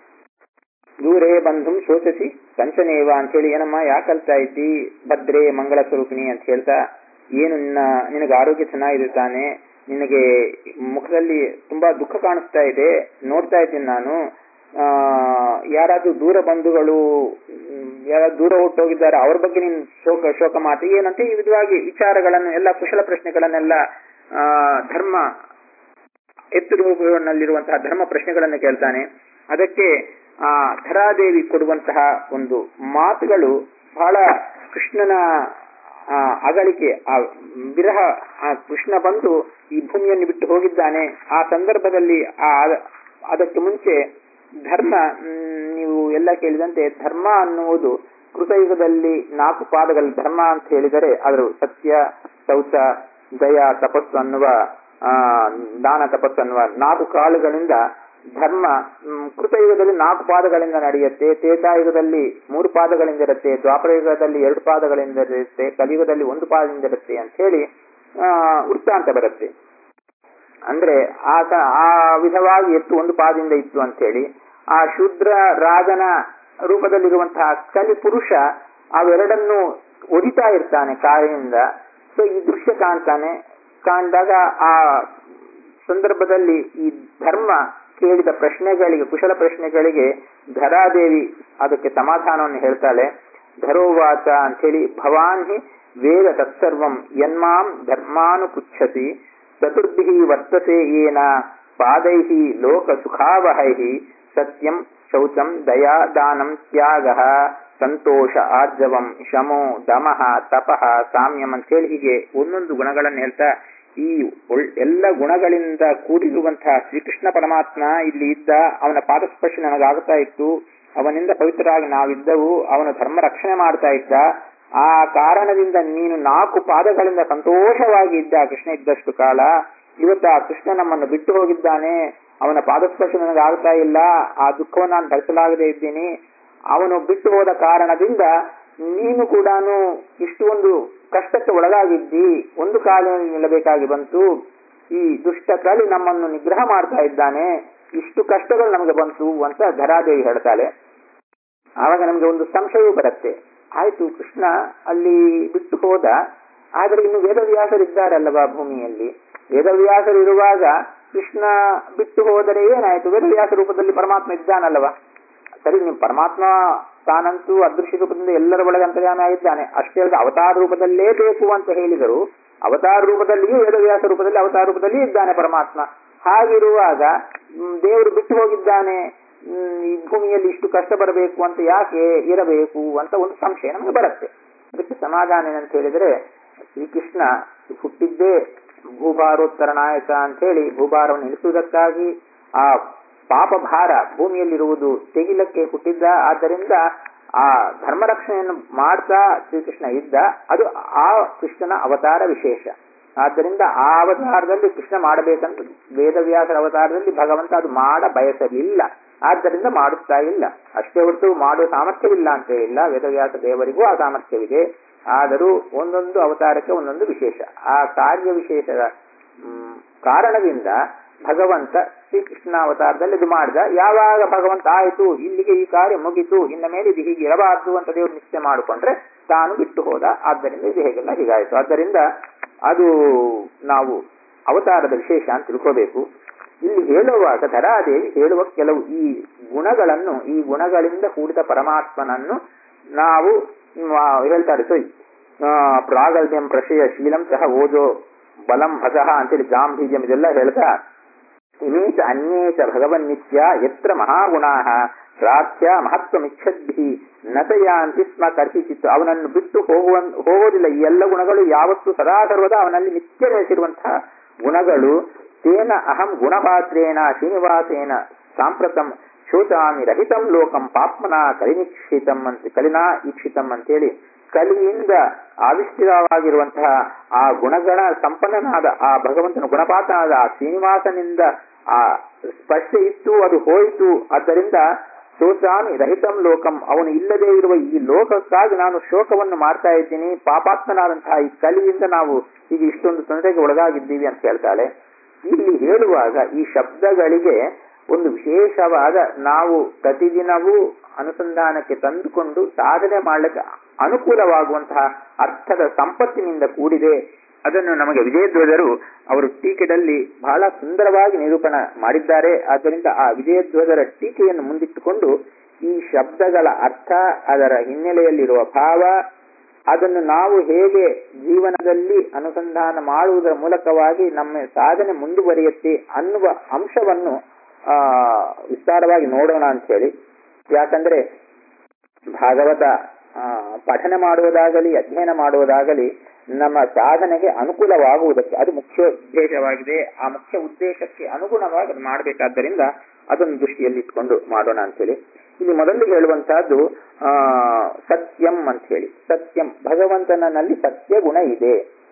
ದೂರೇ ಬಂಧುಂ ಶೋಚಸಿ ಕಂಚನೇವ ಅಂತೇಳಿ ಏನಮ್ಮ ಯಾಕೆ ಕಲ್ತಾ ಇದ್ದಿ ಭದ್ರೆ ಮಂಗಳ ಸ್ವರೂಪಿಣಿ ಅಂತ ಹೇಳ್ತಾ ಏನು ನಿನ್ನ ನಿನಗೆ ಆರೋಗ್ಯ ಚೆನ್ನಾಗಿದೆ ತಾನೆ ನಿನಗೆ ಮುಖದಲ್ಲಿ ತುಂಬಾ ದುಃಖ ಕಾಣಿಸ್ತಾ ಇದೆ ನೋಡ್ತಾ ಇದ್ದೀನಿ ನಾನು ಆ ಯಾರಾದ್ರೂ ದೂರ ಬಂಧುಗಳು ಯಾರಾದ್ರೂ ದೂರ ಹೊಟ್ಟೋಗಿದ್ದಾರೆ ಅವ್ರ ಬಗ್ಗೆ ನೀನು ಶೋಕ ಶೋಕ ಮಾತು ಏನಂತೆ ಈ ವಿಧವಾಗಿ ವಿಚಾರಗಳನ್ನು ಎಲ್ಲ ಕುಶಲ ಪ್ರಶ್ನೆಗಳನ್ನೆಲ್ಲ ಆ ಧರ್ಮ ಎತ್ತುನಲ್ಲಿರುವಂತಹ ಧರ್ಮ ಪ್ರಶ್ನೆಗಳನ್ನು ಕೇಳ್ತಾನೆ ಅದಕ್ಕೆ ಆ ಧರಾದೇವಿ ಕೊಡುವಂತಹ ಒಂದು ಮಾತುಗಳು ಬಹಳ ಕೃಷ್ಣನ ಆ ಅಗಳಿಕೆ ಆ ವಿರಹ ಆ ಕೃಷ್ಣ ಬಂದು ಈ ಭೂಮಿಯನ್ನು ಬಿಟ್ಟು ಹೋಗಿದ್ದಾನೆ ಆ ಸಂದರ್ಭದಲ್ಲಿ ಆ ಅದಕ್ಕೆ ಮುಂಚೆ ಧರ್ಮ ನೀವು ಎಲ್ಲ ಕೇಳಿದಂತೆ ಧರ್ಮ ಅನ್ನುವುದು ಕೃತಯುಗದಲ್ಲಿ ನಾಲ್ಕು ಪಾದಗಳ ಧರ್ಮ ಅಂತ ಹೇಳಿದರೆ ಅದರ ಸತ್ಯ ಶೌಚ ದಯ ತಪಸ್ಸು ಅನ್ನುವ ಆ ದಾನ ತಪಸ್ಸು ಅನ್ನುವ ನಾಲ್ಕು ಕಾಲುಗಳಿಂದ ಧರ್ಮ ಕೃತಯುಗದಲ್ಲಿ ನಾಲ್ಕು ಪಾದಗಳಿಂದ ನಡೆಯುತ್ತೆ ತ್ರೇತಾಯುಗದಲ್ಲಿ ಮೂರು ಪಾದಗಳಿಂದ ಇರುತ್ತೆ ದ್ವಾಪರ ಯುಗದಲ್ಲಿ ಎರಡು ಪಾದಗಳಿಂದ ಇರುತ್ತೆ ಕಲಿಯುಗದಲ್ಲಿ ಒಂದು ಪಾದದಿಂದ ಇರುತ್ತೆ ಅಂತ ಹೇಳಿ ಆ ವೃತ್ತಾಂತ ಬರುತ್ತೆ ಅಂದ್ರೆ ಆತ ಆ ವಿಧವಾಗಿ ಎತ್ತು ಒಂದು ಪಾದದಿಂದ ಇತ್ತು ಅಂತ ಹೇಳಿ ಆ ಶೂದ್ರ ರಾಜನ ರೂಪದಲ್ಲಿರುವಂತಹ ಕಲಿ ಪುರುಷ ಅವೆರಡನ್ನು ಒದಿತಾ ಇರ್ತಾನೆ ಕಾರಿನಿಂದ ಸೊ ಈ ದೃಶ್ಯ ಕಾಣ್ತಾನೆ ಕಾಣ್ದಾಗ ಆ ಸಂದರ್ಭದಲ್ಲಿ ಈ ಧರ್ಮ ಕೇಳಿದ ಪ್ರಶ್ನೆಗಳಿಗೆ ಕುಶಲ ಪ್ರಶ್ನೆಗಳಿಗೆ ಧರಾದೇವಿ ಅದಕ್ಕೆ ಸಮಾಧಾನವನ್ನು ಹೇಳ್ತಾಳೆ ಧರೋವಾಚ ಅಂಥೇಳಿ ಭವಾನ್ ಹಿ ವೇದ ತತ್ಸರ್ವಂ ಯನ್ಮಾಂ ಧರ್ಮಾನುಪುಚ್ಛಸಿ ಚತುರ್ಭಿ ವರ್ತಸೆ ಏನ ಪಾದೈ ಲೋಕ ಸುಖಾವಹೈ ಸತ್ಯಂ ಶೌಚಂ ದಯಾ ದಾನಂ ತ್ಯಾಗ ಸಂತೋಷ ಆರ್ಜವಂ ಶಮೋ ದಮಃ ತಪಃ ಸಾಮ್ಯಂ ಅಂತೇಳಿ ಹೀಗೆ ಒಂದೊಂದು ಗುಣಗಳನ್ನು ಹೇಳ್ತಾ ಈ ಎಲ್ಲ ಗುಣಗಳಿಂದ ಕೂಡಿರುವಂತಹ ಶ್ರೀಕೃಷ್ಣ ಪರಮಾತ್ಮ ಇಲ್ಲಿ ಇದ್ದ ಅವನ ಪಾದಸ್ಪರ್ಶ ನನಗಾಗುತ್ತಾ ಇತ್ತು ಅವನಿಂದ ಪವಿತ್ರರಾಗಿ ನಾವಿದ್ದವು ಅವನ ಧರ್ಮ ರಕ್ಷಣೆ ಮಾಡ್ತಾ ಇದ್ದ ಆ ಕಾರಣದಿಂದ ನೀನು ನಾಲ್ಕು ಪಾದಗಳಿಂದ ಸಂತೋಷವಾಗಿ ಇದ್ದ ಕೃಷ್ಣ ಇದ್ದಷ್ಟು ಕಾಲ ಇವತ್ತು ಆ ಕೃಷ್ಣ ನಮ್ಮನ್ನು ಬಿಟ್ಟು ಹೋಗಿದ್ದಾನೆ ಅವನ ಪಾದಸ್ಪರ್ಶ ನನಗಾಗ್ತಾ ಇಲ್ಲ ಆ ದುಃಖವನ್ನು ನಾನು ಭರಿಸಲಾಗದೆ ಇದ್ದೀನಿ ಅವನು ಬಿಟ್ಟು ಹೋದ ಕಾರಣದಿಂದ ನೀನು ಕೂಡ ಇಷ್ಟು ಒಂದು ಕಷ್ಟಕ್ಕೆ ಒಳಗಾಗಿದ್ದಿ ಒಂದು ಕಾಲಿನಲ್ಲಿ ನಿಲ್ಲಬೇಕಾಗಿ ಬಂತು ಈ ದುಷ್ಟ ಕಲಿ ನಮ್ಮನ್ನು ನಿಗ್ರಹ ಮಾಡ್ತಾ ಇದ್ದಾನೆ ಇಷ್ಟು ಕಷ್ಟಗಳು ನಮಗೆ ಬಂತು ಅಂತ ಧರಾದೇವಿ ಹೇಳ್ತಾಳೆ ಆವಾಗ ನಮಗೆ ಒಂದು ಸಂಶಯವೂ ಬರುತ್ತೆ ಆಯ್ತು ಕೃಷ್ಣ ಅಲ್ಲಿ ಬಿಟ್ಟು ಹೋದ ಆದ್ರೆ ಇನ್ನು ವೇದವ್ಯಾಸರಿದ್ದಾರಲ್ಲವಾ ಭೂಮಿಯಲ್ಲಿ ವೇದವ್ಯಾಸರಿರುವಾಗ ಕೃಷ್ಣ ಬಿಟ್ಟು ಹೋದರೆ ಏನಾಯ್ತು ವೇದವ್ಯಾಸ ರೂಪದಲ್ಲಿ ಪರಮಾತ್ಮ ಇದ್ದಾನಲ್ಲವಾ ಸರಿ ನೀವು ಪರಮಾತ್ಮ ತಾನಂತೂ ಅದೃಶ್ಯ ರೂಪದಿಂದ ಎಲ್ಲರ ಒಳಗೆ ಅಂತರ್ಯಾಮಿ ಆಗಿದ್ದಾನೆ ಅಷ್ಟೇ ಅಲ್ಲದೆ ಅವತಾರ ರೂಪದಲ್ಲೇ ಬೇಕು ಅಂತ ಹೇಳಿದರು ಅವತಾರ ರೂಪದಲ್ಲಿಯೂ ವೇದವ್ಯಾಸ ರೂಪದಲ್ಲಿ ಅವತಾರ ರೂಪದಲ್ಲಿ ಇದ್ದಾನೆ ಪರಮಾತ್ಮ ಹಾಗಿರುವಾಗ ದೇವರು ಬಿಟ್ಟು ಹೋಗಿದ್ದಾನೆ ಈ ಭೂಮಿಯಲ್ಲಿ ಇಷ್ಟು ಕಷ್ಟ ಬರಬೇಕು ಅಂತ ಯಾಕೆ ಇರಬೇಕು ಅಂತ ಒಂದು ಸಂಶಯ ನಮಗೆ ಬರುತ್ತೆ ಅದಕ್ಕೆ ಸಮಾಧಾನ ಏನಂತ ಹೇಳಿದ್ರೆ ಶ್ರೀಕೃಷ್ಣ ಹುಟ್ಟಿದ್ದೇ ಭೂಭಾರೋತ್ತರ ನಾಯಕ ಅಂತ ಹೇಳಿ ಭೂಭಾರವನ್ನು ಇಳಿಸುವುದಕ್ಕಾಗಿ ಆ ಪಾಪ ಭಾರ ಭೂಮಿಯಲ್ಲಿರುವುದು ತೆಗಿಲಕ್ಕೆ ಹುಟ್ಟಿದ್ದ ಆದ್ದರಿಂದ ಆ ಧರ್ಮ ರಕ್ಷಣೆಯನ್ನು ಮಾಡ್ತಾ ಶ್ರೀಕೃಷ್ಣ ಇದ್ದ ಅದು ಆ ಕೃಷ್ಣನ ಅವತಾರ ವಿಶೇಷ ಆದ್ದರಿಂದ ಆ ಅವತಾರದಲ್ಲಿ ಕೃಷ್ಣ ಮಾಡಬೇಕಂತ ವೇದವ್ಯಾಸರ ಅವತಾರದಲ್ಲಿ ಭಗವಂತ ಅದು ಮಾಡ ಬಯಸಲಿಲ್ಲ ಆದ್ದರಿಂದ ಮಾಡುತ್ತಾ ಇಲ್ಲ ಅಷ್ಟೇ ಹೊರತು ಮಾಡುವ ಸಾಮರ್ಥ್ಯವಿಲ್ಲ ಅಂತ ಇಲ್ಲ ವೇದವ್ಯಾಸ ದೇವರಿಗೂ ಆ ಸಾಮರ್ಥ್ಯವಿದೆ ಆದರೂ ಒಂದೊಂದು ಅವತಾರಕ್ಕೆ ಒಂದೊಂದು ವಿಶೇಷ ಆ ಕಾರ್ಯ ವಿಶೇಷದ ಕಾರಣದಿಂದ ಭಗವಂತ ಶ್ರೀಕೃಷ್ಣ ಅವತಾರದಲ್ಲಿ ಇದು ಮಾಡಿದ ಯಾವಾಗ ಭಗವಂತ ಆಯಿತು ಇಲ್ಲಿಗೆ ಈ ಕಾರ್ಯ ಮುಗಿತು ಇನ್ನ ಮೇಲೆ ಇದು ಹೀಗೆ ಇರಬಾರ್ದು ಅಂತ ದೇವರು ನಿಶ್ಚಯ ಮಾಡಿಕೊಂಡ್ರೆ ತಾನು ಬಿಟ್ಟು ಹೋದ ಆದ್ದರಿಂದ ಇದು ಹೇಗೆಲ್ಲ ಹೀಗಾಯಿತು ಆದ್ದರಿಂದ ಅದು ನಾವು ಅವತಾರದ ವಿಶೇಷ ಅಂತ ತಿಳ್ಕೋಬೇಕು ಇಲ್ಲಿ ಹೇಳುವಾಗ ಧರಾದೇವಿ ಹೇಳುವ ಕೆಲವು ಈ ಗುಣಗಳನ್ನು ಈ ಗುಣಗಳಿಂದ ಕೂಡಿದ ಪರಮಾತ್ಮನನ್ನು ನಾವು ಹೇಳ್ತಾರೆ ಸೊ ಪ್ರಾಗಲ್ಭ್ಯಂ ಪ್ರಶಯ ಶೀಲಂ ಸಹ ಓಜೋ ಬಲಂ ಭಸಃ ಅಂತೇಳಿ ಗಾಂಭೀರ್ಯಂ ಇದೆಲ್ಲ ಹೇಳ್ತಾ ಇಮೇಚ ಅನ್ಯೇಚ ಭಗವನ್ ನಿತ್ಯ ಯತ್ರ ಮಹಾಗುಣಾ ಪ್ರಾರ್ಥ್ಯ ಮಹತ್ವಮಿಚ್ಛದ್ಭಿ ನತಯಾಂತಿ ಸ್ಮ ಕರ್ಹಿಚಿತ್ತು ಅವನನ್ನು ಬಿಟ್ಟು ಹೋಗುವ ಹೋಗೋದಿಲ್ಲ ಈ ಎಲ್ಲ ಗುಣಗಳು ಯಾವತ್ತು ಸದಾ ಸರ್ವದ ಅವನಲ್ಲಿ ನಿತ್ಯ ನೆಲೆಸಿರುವಂತಹ ಗುಣಗಳು ತೇನ ಅಹಂ ಗುಣಪಾತ್ರೇಣ ಶ್ರೀನಿವಾಸೇನ ಸಾಂಪ್ರತಂ ಶೋಚಾಮಿ ರಹಿತಂ ಲೋಕಂ ಪಾಪ್ಮನ ಕಲಿನಿಕ್ಷಿತಂ ಅಂತ ಕಲಿನಾ ಈಕ್ಷಿತಂ ಅಂತೇಳಿ ಕಲಿಯಿಂದ ಆವಿಷ್ಕೃತವಾಗಿರುವಂತಹ ಆ ಗುಣಗಣ ಸಂಪನ್ನನಾದ ಆ ಭಗವಂತನ ಗುಣಪಾತನಾದ ಆ ಶ್ರೀನಿವಾಸನಿಂದ ಆ ಸ್ಪರ್ಶ ಇತ್ತು ಅದು ಹೋಯಿತು ಆದ್ದರಿಂದ ಶೋಚಾಮಿ ರಹಿತಂ ಲೋಕಂ ಅವನು ಇಲ್ಲದೆ ಇರುವ ಈ ಲೋಕಕ್ಕಾಗಿ ನಾನು ಶೋಕವನ್ನು ಮಾಡ್ತಾ ಇದ್ದೀನಿ ಪಾಪಾತ್ಮನಾದಂತಹ ಈ ಕಲಿಯಿಂದ ನಾವು ಈಗ ಇಷ್ಟೊಂದು ತೊಂದರೆಗೆ ಒಳಗಾಗಿದ್ದೀವಿ ಅಂತ ಹೇಳ್ತಾಳೆ ಇಲ್ಲಿ ಹೇಳುವಾಗ ಈ ಶಬ್ದಗಳಿಗೆ ಒಂದು ವಿಶೇಷವಾದ ನಾವು ಪ್ರತಿದಿನವೂ ಅನುಸಂಧಾನಕ್ಕೆ ತಂದುಕೊಂಡು ಸಾಧನೆ ಮಾಡಲಿಕ್ಕೆ ಅನುಕೂಲವಾಗುವಂತಹ ಅರ್ಥದ ಸಂಪತ್ತಿನಿಂದ ಕೂಡಿದೆ ಅದನ್ನು ನಮಗೆ ವಿಜಯಧ್ವಜರು ಅವರು ಟೀಕೆದಲ್ಲಿ ಬಹಳ ಸುಂದರವಾಗಿ ನಿರೂಪಣ ಮಾಡಿದ್ದಾರೆ ಆದ್ದರಿಂದ ಆ ವಿಜಯಧ್ವಜರ ಟೀಕೆಯನ್ನು ಮುಂದಿಟ್ಟುಕೊಂಡು ಈ ಶಬ್ದಗಳ ಅರ್ಥ ಅದರ ಹಿನ್ನೆಲೆಯಲ್ಲಿರುವ ಭಾವ ಅದನ್ನು ನಾವು ಹೇಗೆ ಜೀವನದಲ್ಲಿ ಅನುಸಂಧಾನ ಮಾಡುವುದರ ಮೂಲಕವಾಗಿ ನಮ್ಮ ಸಾಧನೆ ಮುಂದುವರಿಯುತ್ತೆ ಅನ್ನುವ ಅಂಶವನ್ನು ಆ ವಿಸ್ತಾರವಾಗಿ ನೋಡೋಣ ಅಂತ ಹೇಳಿ ಯಾಕಂದ್ರೆ ಭಾಗವತ ಪಠನ ಮಾಡುವುದಾಗಲಿ ಅಧ್ಯಯನ ಮಾಡುವುದಾಗಲಿ ನಮ್ಮ ಸಾಧನೆಗೆ ಅನುಕೂಲವಾಗುವುದಕ್ಕೆ ಅದು ಮುಖ್ಯ ಉದ್ದೇಶವಾಗಿದೆ ಆ ಮುಖ್ಯ ಉದ್ದೇಶಕ್ಕೆ ಅನುಗುಣವಾಗಿ ಅದು ಮಾಡಬೇಕಾದ್ದರಿಂದ ಅದನ್ನು ದೃಷ್ಟಿಯಲ್ಲಿ ಇಟ್ಕೊಂಡು ಮಾಡೋಣ ಅಂತ ಹೇಳಿ ಇಲ್ಲಿ ಮೊದಲಿಗೆ ಹೇಳುವಂತಹದ್ದು ಆ ಸತ್ಯಂ ಅಂತ ಹೇಳಿ ಸತ್ಯಂ ಭಗವಂತನಲ್ಲಿ ಸತ್ಯ ಗುಣ ಇದೆ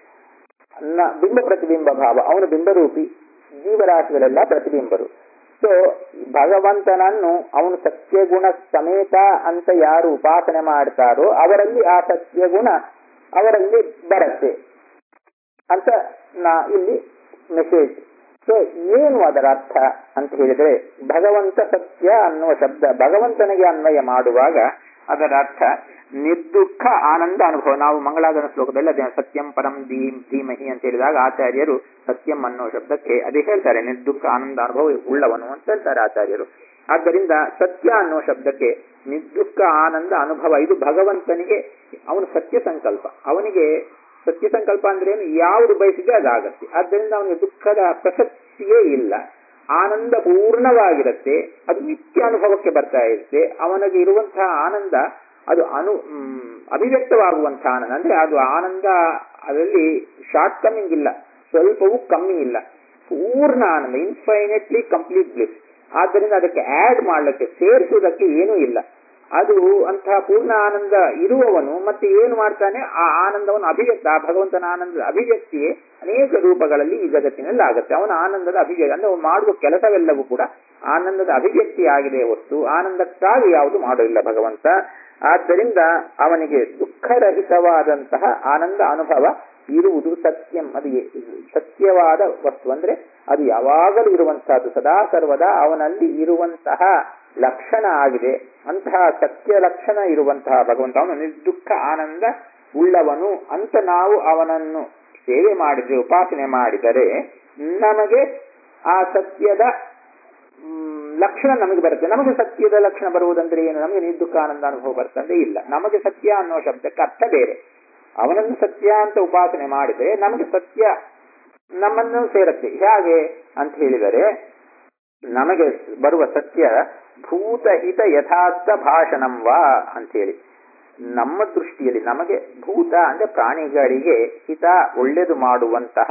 ಬಿಂಬ ಪ್ರತಿಬಿಂಬ ಭಾವ ಅವನು ಬಿಂಬರೂಪಿ ಜೀವರಾಶಿಗಳೆಲ್ಲ ಪ್ರತಿಬಿಂಬರು ಸೊ ಭಗವಂತನನ್ನು ಅವನು ಸತ್ಯಗುಣ ಸಮೇತ ಅಂತ ಯಾರು ಉಪಾಸನೆ ಮಾಡ್ತಾರೋ ಅವರಲ್ಲಿ ಆ ಸತ್ಯಗುಣ ಅವರಲ್ಲಿ ಬರುತ್ತೆ ಅಂತ ನಾ ಇಲ್ಲಿ ಮೆಸೇಜ್ ಸೊ ಏನು ಅದರ ಅರ್ಥ ಅಂತ ಹೇಳಿದ್ರೆ ಭಗವಂತ ಸತ್ಯ ಅನ್ನುವ ಶಬ್ದ ಭಗವಂತನಿಗೆ ಅನ್ವಯ ಮಾಡುವಾಗ ಅದರ ಅರ್ಥ ನಿರ್ದುಃಖ ಆನಂದ ಅನುಭವ ನಾವು ಮಂಗಳಾಗನ ಶ್ಲೋಕದಲ್ಲಿ ಅದೇ ಸತ್ಯಂ ಪರಂ ಧೀಮ್ ಧೀಮಹಿ ಅಂತ ಹೇಳಿದಾಗ ಆಚಾರ್ಯರು ಸತ್ಯಂ ಅನ್ನೋ ಶಬ್ದಕ್ಕೆ ಅದೇ ಹೇಳ್ತಾರೆ ನಿರ್ದುಃಖ ಆನಂದ ಅನುಭವ ಉಳ್ಳವನು ಅಂತ ಹೇಳ್ತಾರೆ ಆಚಾರ್ಯರು ಆದ್ದರಿಂದ ಸತ್ಯ ಅನ್ನೋ ಶಬ್ದಕ್ಕೆ ನಿರ್ದುಃಖ ಆನಂದ ಅನುಭವ ಇದು ಭಗವಂತನಿಗೆ ಅವನು ಸತ್ಯ ಸಂಕಲ್ಪ ಅವನಿಗೆ ಸತ್ಯ ಸಂಕಲ್ಪ ಅಂದ್ರೆ ಏನು ಯಾವುದು ಬಯಸಿದೆ ಅದಾಗತ್ತೆ ಆದ್ದರಿಂದ ಅವನಿಗೆ ದುಃಖದ ಪ್ರಸಕ್ತಿಯೇ ಇಲ್ಲ ಆನಂದ ಪೂರ್ಣವಾಗಿರುತ್ತೆ ಅದು ನಿತ್ಯ ಅನುಭವಕ್ಕೆ ಬರ್ತಾ ಇರುತ್ತೆ ಅವನಿಗೆ ಇರುವಂತಹ ಆನಂದ ಅದು ಅನು ಅಭಿವ್ಯಕ್ತವಾಗುವಂತಹ ಆನಂದ ಅಂದ್ರೆ ಅದು ಆನಂದ ಅದರಲ್ಲಿ ಶಾರ್ಟ್ ಕಮ್ಮಿಂಗ್ ಇಲ್ಲ ಸ್ವಲ್ಪವೂ ಕಮ್ಮಿ ಇಲ್ಲ ಪೂರ್ಣ ಆನಂದ ಇನ್ಫೈನೆಟ್ಲಿ ಕಂಪ್ಲೀಟ್ ಬ್ಲಿಸ್ ಆದ್ದರಿಂದ ಅದಕ್ಕೆ ಆಡ್ ಮಾಡಲಿಕ್ಕೆ ಸೇರಿಸುವುದಕ್ಕೆ ಏನೂ ಇಲ್ಲ ಅದು ಅಂತಹ ಪೂರ್ಣ ಆನಂದ ಇರುವವನು ಮತ್ತೆ ಏನು ಮಾಡ್ತಾನೆ ಆ ಆನಂದವನ್ನು ಅಭಿವ್ಯಕ್ತ ಆ ಭಗವಂತನ ಆನಂದದ ಅಭಿವ್ಯಕ್ತಿಯೇ ಅನೇಕ ರೂಪಗಳಲ್ಲಿ ಈ ಜಗತ್ತಿನಲ್ಲಿ ಆಗುತ್ತೆ ಅವನ ಆನಂದದ ಅಭಿವ್ಯಕ್ತಿ ಅಂದ್ರೆ ಅವನು ಮಾಡುವ ಕೆಲಸವೆಲ್ಲವೂ ಕೂಡ ಆನಂದದ ಅಭಿವ್ಯಕ್ತಿ ಆಗಿದೆ ಹೊತ್ತು ಆನಂದಕ್ಕಾಗಿ ಯಾವುದು ಮಾಡೋದಿಲ್ಲ ಭಗವಂತ ಆದ್ದರಿಂದ ಅವನಿಗೆ ದುಃಖರಹಿತವಾದಂತಹ ಆನಂದ ಅನುಭವ ಇರುವುದು ಸತ್ಯಂ ಅದು ಸತ್ಯವಾದ ವಸ್ತು ಅಂದ್ರೆ ಅದು ಯಾವಾಗಲೂ ಇರುವಂತಹದ್ದು ಸದಾ ಸರ್ವದಾ ಅವನಲ್ಲಿ ಇರುವಂತಹ ಲಕ್ಷಣ ಆಗಿದೆ ಅಂತಹ ಸತ್ಯ ಲಕ್ಷಣ ಇರುವಂತಹ ಭಗವಂತ ಅವನು ನಿರ್ದುಃಖ ಆನಂದ ಉಳ್ಳವನು ಅಂತ ನಾವು ಅವನನ್ನು ಸೇವೆ ಮಾಡಿದ್ರೆ ಉಪಾಸನೆ ಮಾಡಿದರೆ ನಮಗೆ ಆ ಸತ್ಯದ ಲಕ್ಷಣ ನಮಗೆ ಬರುತ್ತೆ ನಮಗೆ ಸತ್ಯದ ಲಕ್ಷಣ ಬರುವುದಂದ್ರೆ ಏನು ನಮಗೆ ನಿರ್ದುಃಖ ಆನಂದ ಅನುಭವ ಬರ್ತಂದ್ರೆ ಇಲ್ಲ ನಮಗೆ ಸತ್ಯ ಅನ್ನೋ ಶಬ್ದಕ್ಕೆ ಅರ್ಥ ಬೇರೆ ಅವನನ್ನು ಸತ್ಯ ಅಂತ ಉಪಾಸನೆ ಮಾಡಿದರೆ ನಮಗೆ ಸತ್ಯ ನಮ್ಮನ್ನು ಸೇರುತ್ತೆ ಹೇಗೆ ಅಂತ ಹೇಳಿದರೆ ನಮಗೆ ಬರುವ ಸತ್ಯ ಭೂತಹಿತ ಯಥಾರ್ಥ ಭಾಷಣಂ ವಾ ಅಂತೇಳಿ ನಮ್ಮ ದೃಷ್ಟಿಯಲ್ಲಿ ನಮಗೆ ಭೂತ ಅಂದ್ರೆ ಪ್ರಾಣಿಗಳಿಗೆ ಹಿತ ಒಳ್ಳೆಯದು ಮಾಡುವಂತಹ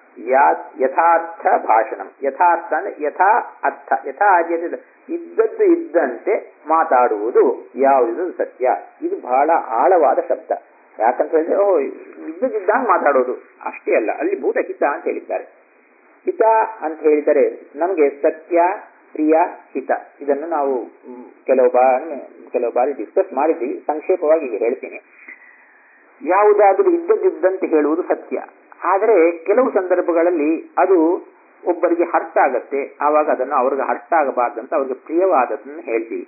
ಯಥಾರ್ಥ ಭಾಷಣ ಯಥಾರ್ಥ ಅಂದ್ರೆ ಯಥಾ ಅರ್ಥ ಯಥಾ ಇದ್ದದ್ದು ಇದ್ದಂತೆ ಮಾತಾಡುವುದು ಯಾವುದು ಸತ್ಯ ಇದು ಬಹಳ ಆಳವಾದ ಶಬ್ದ ಯಾಕಂತ ಹೇಳಿದ್ರೆ ಓ ಇದ್ದದಿದ್ದಂಗೆ ಮಾತಾಡೋದು ಅಷ್ಟೇ ಅಲ್ಲ ಅಲ್ಲಿ ಭೂತ ಹಿತ ಅಂತ ಹೇಳಿದ್ದಾರೆ ಹಿತ ಅಂತ ಹೇಳಿದರೆ ನಮಗೆ ಸತ್ಯ ಪ್ರಿಯ ಹಿತ ಇದನ್ನು ನಾವು ಕೆಲವು ಬಾರಿ ಕೆಲವು ಬಾರಿ ಡಿಸ್ಕಸ್ ಮಾಡಿದ್ದೀವಿ ಸಂಕ್ಷೇಪವಾಗಿ ಈಗ ಹೇಳ್ತೀನಿ ಯಾವುದಾದರೂ ಇದ್ದದಿದ್ದಂತೆ ಹೇಳುವುದು ಸತ್ಯ ಆದರೆ ಕೆಲವು ಸಂದರ್ಭಗಳಲ್ಲಿ ಅದು ಒಬ್ಬರಿಗೆ ಹರ್ಟ್ ಆಗತ್ತೆ ಆವಾಗ ಅದನ್ನು ಅವ್ರಿಗೆ ಹರ್ಟ್ ಆಗಬಾರ್ದಂತ ಅವ್ರಿಗೆ ಪ್ರಿಯವಾದದನ್ನು ಹೇಳ್ತೀವಿ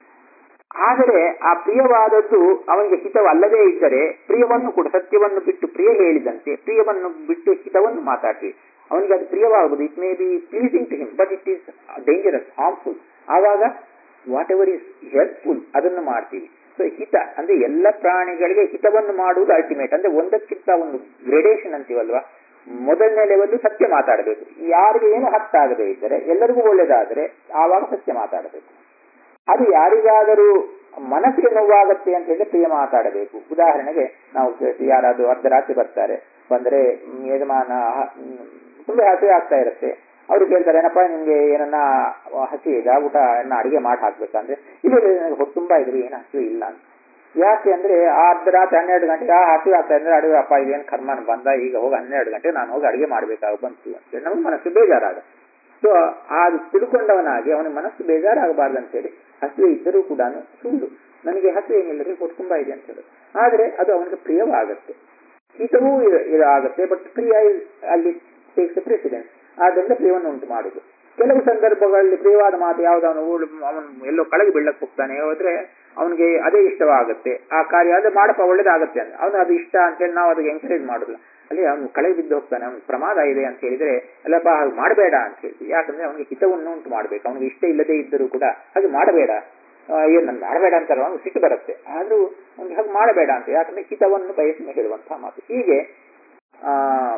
ಆದರೆ ಆ ಪ್ರಿಯವಾದದ್ದು ಅವನಿಗೆ ಹಿತವಲ್ಲದೇ ಇದ್ದರೆ ಪ್ರಿಯವನ್ನು ಕೂಡ ಸತ್ಯವನ್ನು ಬಿಟ್ಟು ಪ್ರಿಯ ಹೇಳಿದಂತೆ ಪ್ರಿಯವನ್ನು ಬಿಟ್ಟು ಹಿತವನ್ನು ಮಾತಾಡ್ತೀವಿ ಅವನಿಗೆ ಅದು ಪ್ರಿಯವಾಗುವುದು it may be pleasing to him but it is dangerous harmful ಆವಾಗ ವಾಟ್ ಎವರ್ ಈಸ್ ಹೆಲ್ಪ್ಫುಲ್ ಅದನ್ನು ಮಾಡ್ತೀವಿ ಸೊ ಹಿತ ಅಂದ್ರೆ ಎಲ್ಲ ಪ್ರಾಣಿಗಳಿಗೆ ಹಿತವನ್ನು ಮಾಡುವುದು ಅಲ್ಟಿಮೇಟ್ ಅಂದ್ರೆ ಒಂದಕ್ಕಿಂತ ಒಂದು ಗ್ರೇಡೇಷನ್ ಅಂತೀವಲ್ವಾ ಮೊದಲನೇ ಲೆವೆಲ್ ಸತ್ಯ ಮಾತಾಡಬೇಕು ಯಾರಿಗೆ ಏನು ಹತ್ತಾಗದೇ ಇದ್ದರೆ ಎಲ್ಲರಿಗೂ ಒಳ್ಳೇದಾದರೆ ಆವಾಗ ಸತ್ಯ ಮಾತಾಡಬೇಕು ಅದು ಯಾರಿಗಾದರೂ ಮನಸ್ಸಿಗೆ ನೋವಾಗತ್ತೆ ಅಂತ ಹೇಳಿದ್ರೆ ಪ್ರಿಯ ಮಾತಾಡಬೇಕು ಉದಾಹರಣೆಗೆ ನಾವು ಯಾರಾದರೂ ಅರ್ಧರಾತ್ರಿ ಬರ್ತಾರೆ ಬಂದ್ರೆ ಯಜಮಾನ ತುಂಬಾ ಹಸಿವೆ ಆಗ್ತಾ ಇರುತ್ತೆ ಅವ್ರು ಕೇಳ್ತಾರೆ ಏನಪ್ಪ ನಿಮ್ಗೆ ಏನನ್ನ ಹಸಿ ಇದೆ ಊಟ ಅನ್ನ ಅಡಿಗೆ ಮಾಡಿ ಹಾಕ್ಬೇಕಂದ್ರೆ ಇಲ್ಲ ನನಗೆ ಹೊತ್ತು ತುಂಬಾ ಇದ್ರಿ ಏನು ಹಸಿವೆ ಇಲ್ಲ ಅಂತ ಯಾಕೆ ಅಂದ್ರೆ ಆ ಅರ್ಧರಾತ್ರಿ ಹನ್ನೆರಡು ಗಂಟೆಗೆ ಆ ಹಸಿವೆ ಆಗ್ತಾ ಇದ್ರೆ ಅಡಿಗೆ ಅಪ್ಪ ಇದೇನು ಕರ್ಮನ್ ಬಂದ ಈಗ ಹೋಗಿ ಹನ್ನೆರಡು ಗಂಟೆ ನಾನು ಹೋಗಿ ಅಡಿಗೆ ಮಾಡ್ಬೇಕಾಗ ಬಂತು ಅಂತೇಳಿ ನಮ್ಗೆ ಮನಸ್ಸು ಬೇಜಾರಾಗ ಸೊ ಅದು ತಿಳ್ಕೊಂಡವನಾಗಿ ಅವನ ಮನಸ್ಸು ಬೇಜಾರಾಗಬಾರ್ದು ಅಂತೇಳಿ ಹಸುವೆ ಇದ್ದರೂ ಕೂಡ ಸುಳ್ಳು ನನಗೆ ಹಸು ಏನಿಲ್ಲದೆ ಹೊಟ್ಟೆ ತುಂಬ ಇದೆ ಅಂತ ಹೇಳೋದು ಆದರೆ ಅದು ಅವನಿಗೆ ಪ್ರಿಯವಾಗುತ್ತೆ ಹಿತವೂ ಇರ- ಇರ ಆಗುತ್ತೆ ಬಟ್ ಪ್ರಿಯ is- ಅಲ್ಲಿ ಟೇಕ್ಸ್ ಪ್ರೆಸಿಡೆನ್ಸ್ ಆದ್ದರಿಂದ ಪ್ರಿಯವನ್ನು ಉಂಟು ಮಾಡುದು ಕೆಲವು ಸಂದರ್ಭಗಳಲ್ಲಿ ಪ್ರಿಯವಾದ ಮಾತು ಯಾವ್ದಾವನು ಅವನು ಎಲ್ಲೋ ಕಳಗೆ ಬೀಳಕ್ಕೆ ಹೋಗ್ತಾನೆ ಹೋದ್ರೆ ಅವನಿಗೆ ಅದೇ ಇಷ್ಟವಾಗುತ್ತೆ ಆ ಕಾರ್ಯ ಅದು ಮಾಡಪ್ಪ ಒಳ್ಳೇದಾಗುತ್ತೆ ಅಂತ ಅವನು ಅದು ಇಷ್ಟ ಅಂತ ಹೇಳಿ ನಾವು ಅದಕ್ಕೆ ಎಂಕರೇಜ್ ಮಾಡುದಿಲ್ಲ ಅಲ್ಲಿ ಅವನು ಕಳೆಗೆ ಬಿದ್ದು ಹೋಗ್ತಾನೆ ಅವನಿಗೆ ಪ್ರಮಾದ ಇದೆ ಅಂತ ಹೇಳಿದ್ರೆ ಅಲ್ಲಪ್ಪ ಹಾಗೆ ಮಾಡಬೇಡ ಅಂತ ಹೇಳ್ತೀವಿ ಯಾಕಂದ್ರೆ ಅವನಿಗೆ ಹಿತವನ್ನು ಉಂಟು ಮಾಡಬೇಕು ಅವನಿಗೆ ಇಷ್ಟ ಇಲ್ಲದೆ ಇದ್ದರೂ ಕೂಡ ಹಾಗೆ ಮಾಡಬೇಡ ಆ, ಏನ್ ನಾನು ಮಾಡಬೇಡ ಅಂತಾರ ಅವನಿಗೆ ಸಿಟ್ಟು ಬರುತ್ತೆ ಆದ್ರೂ ಅವ್ನಿಗೆ ಹಾಗೆ ಮಾಡಬೇಡ ಅಂತ ಯಾಕಂದ್ರೆ ಹಿತವನ್ನು ಬಯಸಿ ಹೇಳುವಂತಹ ಮಾತು ಹೀಗೆ ಆ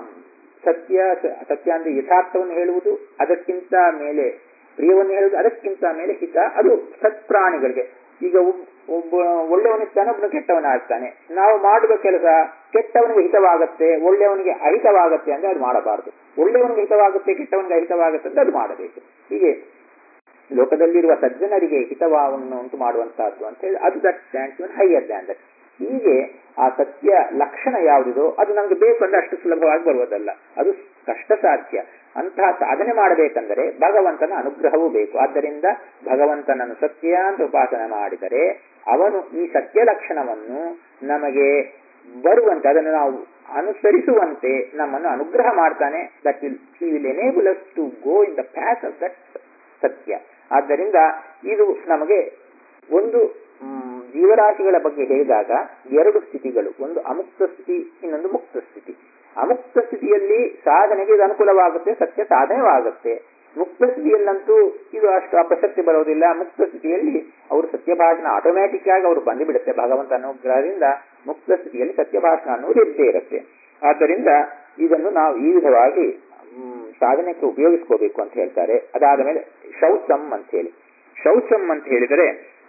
ಸತ್ಯ ಸ- ಸತ್ಯ ಅಂದ್ರೆ ಯಥಾರ್ಥವನ್ನು ಹೇಳುವುದು ಅದಕ್ಕಿಂತ ಮೇಲೆ ಪ್ರಿಯವನ್ನು ಹೇಳುವುದು ಅದಕ್ಕಿಂತ ಮೇಲೆ ಹಿತ ಅದು ಸತ್ಪ್ರಾಣಿಗಳಿಗೆ ಈಗ ಒಬ್- ಒಬ್ಬ ಒಳ್ಳೆಯವನಿರ್ತಾನೆ ಒಬ್ಬನು ಕೆಟ್ಟವನಾಗ್ತಾನೆ ನಾವು ಮಾಡುವ ಕೆಲಸ ಕೆಟ್ಟವನಿಗೆ ಹಿತವಾಗುತ್ತೆ ಒಳ್ಳೆಯವನಿಗೆ ಅಹಿತವಾಗುತ್ತೆ ಅಂದ್ರೆ ಅದು ಮಾಡಬಾರದು ಒಳ್ಳೆಯವನಿಗೆ ಹಿತವಾಗುತ್ತೆ ಕೆಟ್ಟವನಿಗೆ ಅಹಿತವಾಗುತ್ತೆ ಅಂದ್ರೆ ಅದು ಮಾಡಬೇಕು ಹೀಗೆ ಲೋಕದಲ್ಲಿರುವ ಸಜ್ಜನರಿಗೆ ಹಿತವನ್ನು ಉಂಟು ಮಾಡುವಂತಹದ್ದು ಅಂತ ಹೇಳಿ ಅದು that stands even higher than that ಹೀಗೆ ಆ ಸತ್ಯ ಲಕ್ಷಣ ಯಾವುದಿದೋ ಅದು ನಮ್ಗೆ ಬೇಕು ಅಂದ್ರೆ ಅಷ್ಟು ಸುಲಭವಾಗಿ ಬರುವುದಲ್ಲ ಅದು ಕಷ್ಟ ಸಾಧ್ಯ ಅಂತಹ ಸಾಧನೆ ಮಾಡಬೇಕಂದರೆ ಭಗವಂತನ ಅನುಗ್ರಹವೂ ಬೇಕು ಆದ್ದರಿಂದ ಭಗವಂತನನ್ನು ಸತ್ಯ ಅಂತ ಉಪಾಸನೆ ಮಾಡಿದರೆ ಅವನು ಈ ಸತ್ಯ ಲಕ್ಷಣವನ್ನು ನಮಗೆ ಬರುವಂತೆ ಅದನ್ನು ನಾವು ಅನುಸರಿಸುವಂತೆ ನಮ್ಮನ್ನು ಅನುಗ್ರಹ ಮಾಡ್ತಾನೆ that will he will enable us to go in the path of that ಸತ್ಯ ಆದ್ದರಿಂದ ಇದು ನಮಗೆ ಒಂದು ಮ್, ಜೀವರಾಶಿಗಳ ಬಗ್ಗೆ ಹೇಳಿದಾಗ ಎರಡು ಸ್ಥಿತಿಗಳು ಒಂದು ಅಮುಕ್ತ ಸ್ಥಿತಿ ಇನ್ನೊಂದು ಮುಕ್ತ ಸ್ಥಿತಿ ಅಮುಕ್ತ ಸ್ಥಿತಿಯಲ್ಲಿ ಸಾಧನೆಗೆ ಇದು ಅನುಕೂಲವಾಗುತ್ತೆ ಸತ್ಯ ಸಾಧನೆವಾಗುತ್ತೆ ಮುಕ್ತ ಸ್ಥಿತಿಯಲ್ಲಂತೂ ಇದು ಅಷ್ಟು ಅಪಶಕ್ತಿ ಬರೋದಿಲ್ಲ ಮುಕ್ತ ಸ್ಥಿತಿಯಲ್ಲಿ ಅವರು ಸತ್ಯ ಭಾಷಣ ಆಟೋಮ್ಯಾಟಿಕ್ ಆಗಿ ಅವರು ಬಂದುಬಿಡುತ್ತೆ ಭಗವಂತ ಅನುಗ್ರಹದಿಂದ ಮುಕ್ತ ಸ್ಥಿತಿಯಲ್ಲಿ ಸತ್ಯ ಭಾಷಣ ಅನ್ನೋದು ಇದ್ದೇ ಇರುತ್ತೆ ಆದ್ದರಿಂದ ಇದನ್ನು ನಾವು ಈ ವಿಧವಾಗಿ ಮ್, ಸಾಧನೆಗೆ ಉಪಯೋಗಿಸ್ಕೋಬೇಕು ಅಂತ ಹೇಳ್ತಾರೆ ಅದಾದ ಮೇಲೆ ಶೌಚಂ ಅಂತ ಹೇಳಿ ಶೌಚಂ ಅಂತ ಹೇಳಿದರೆ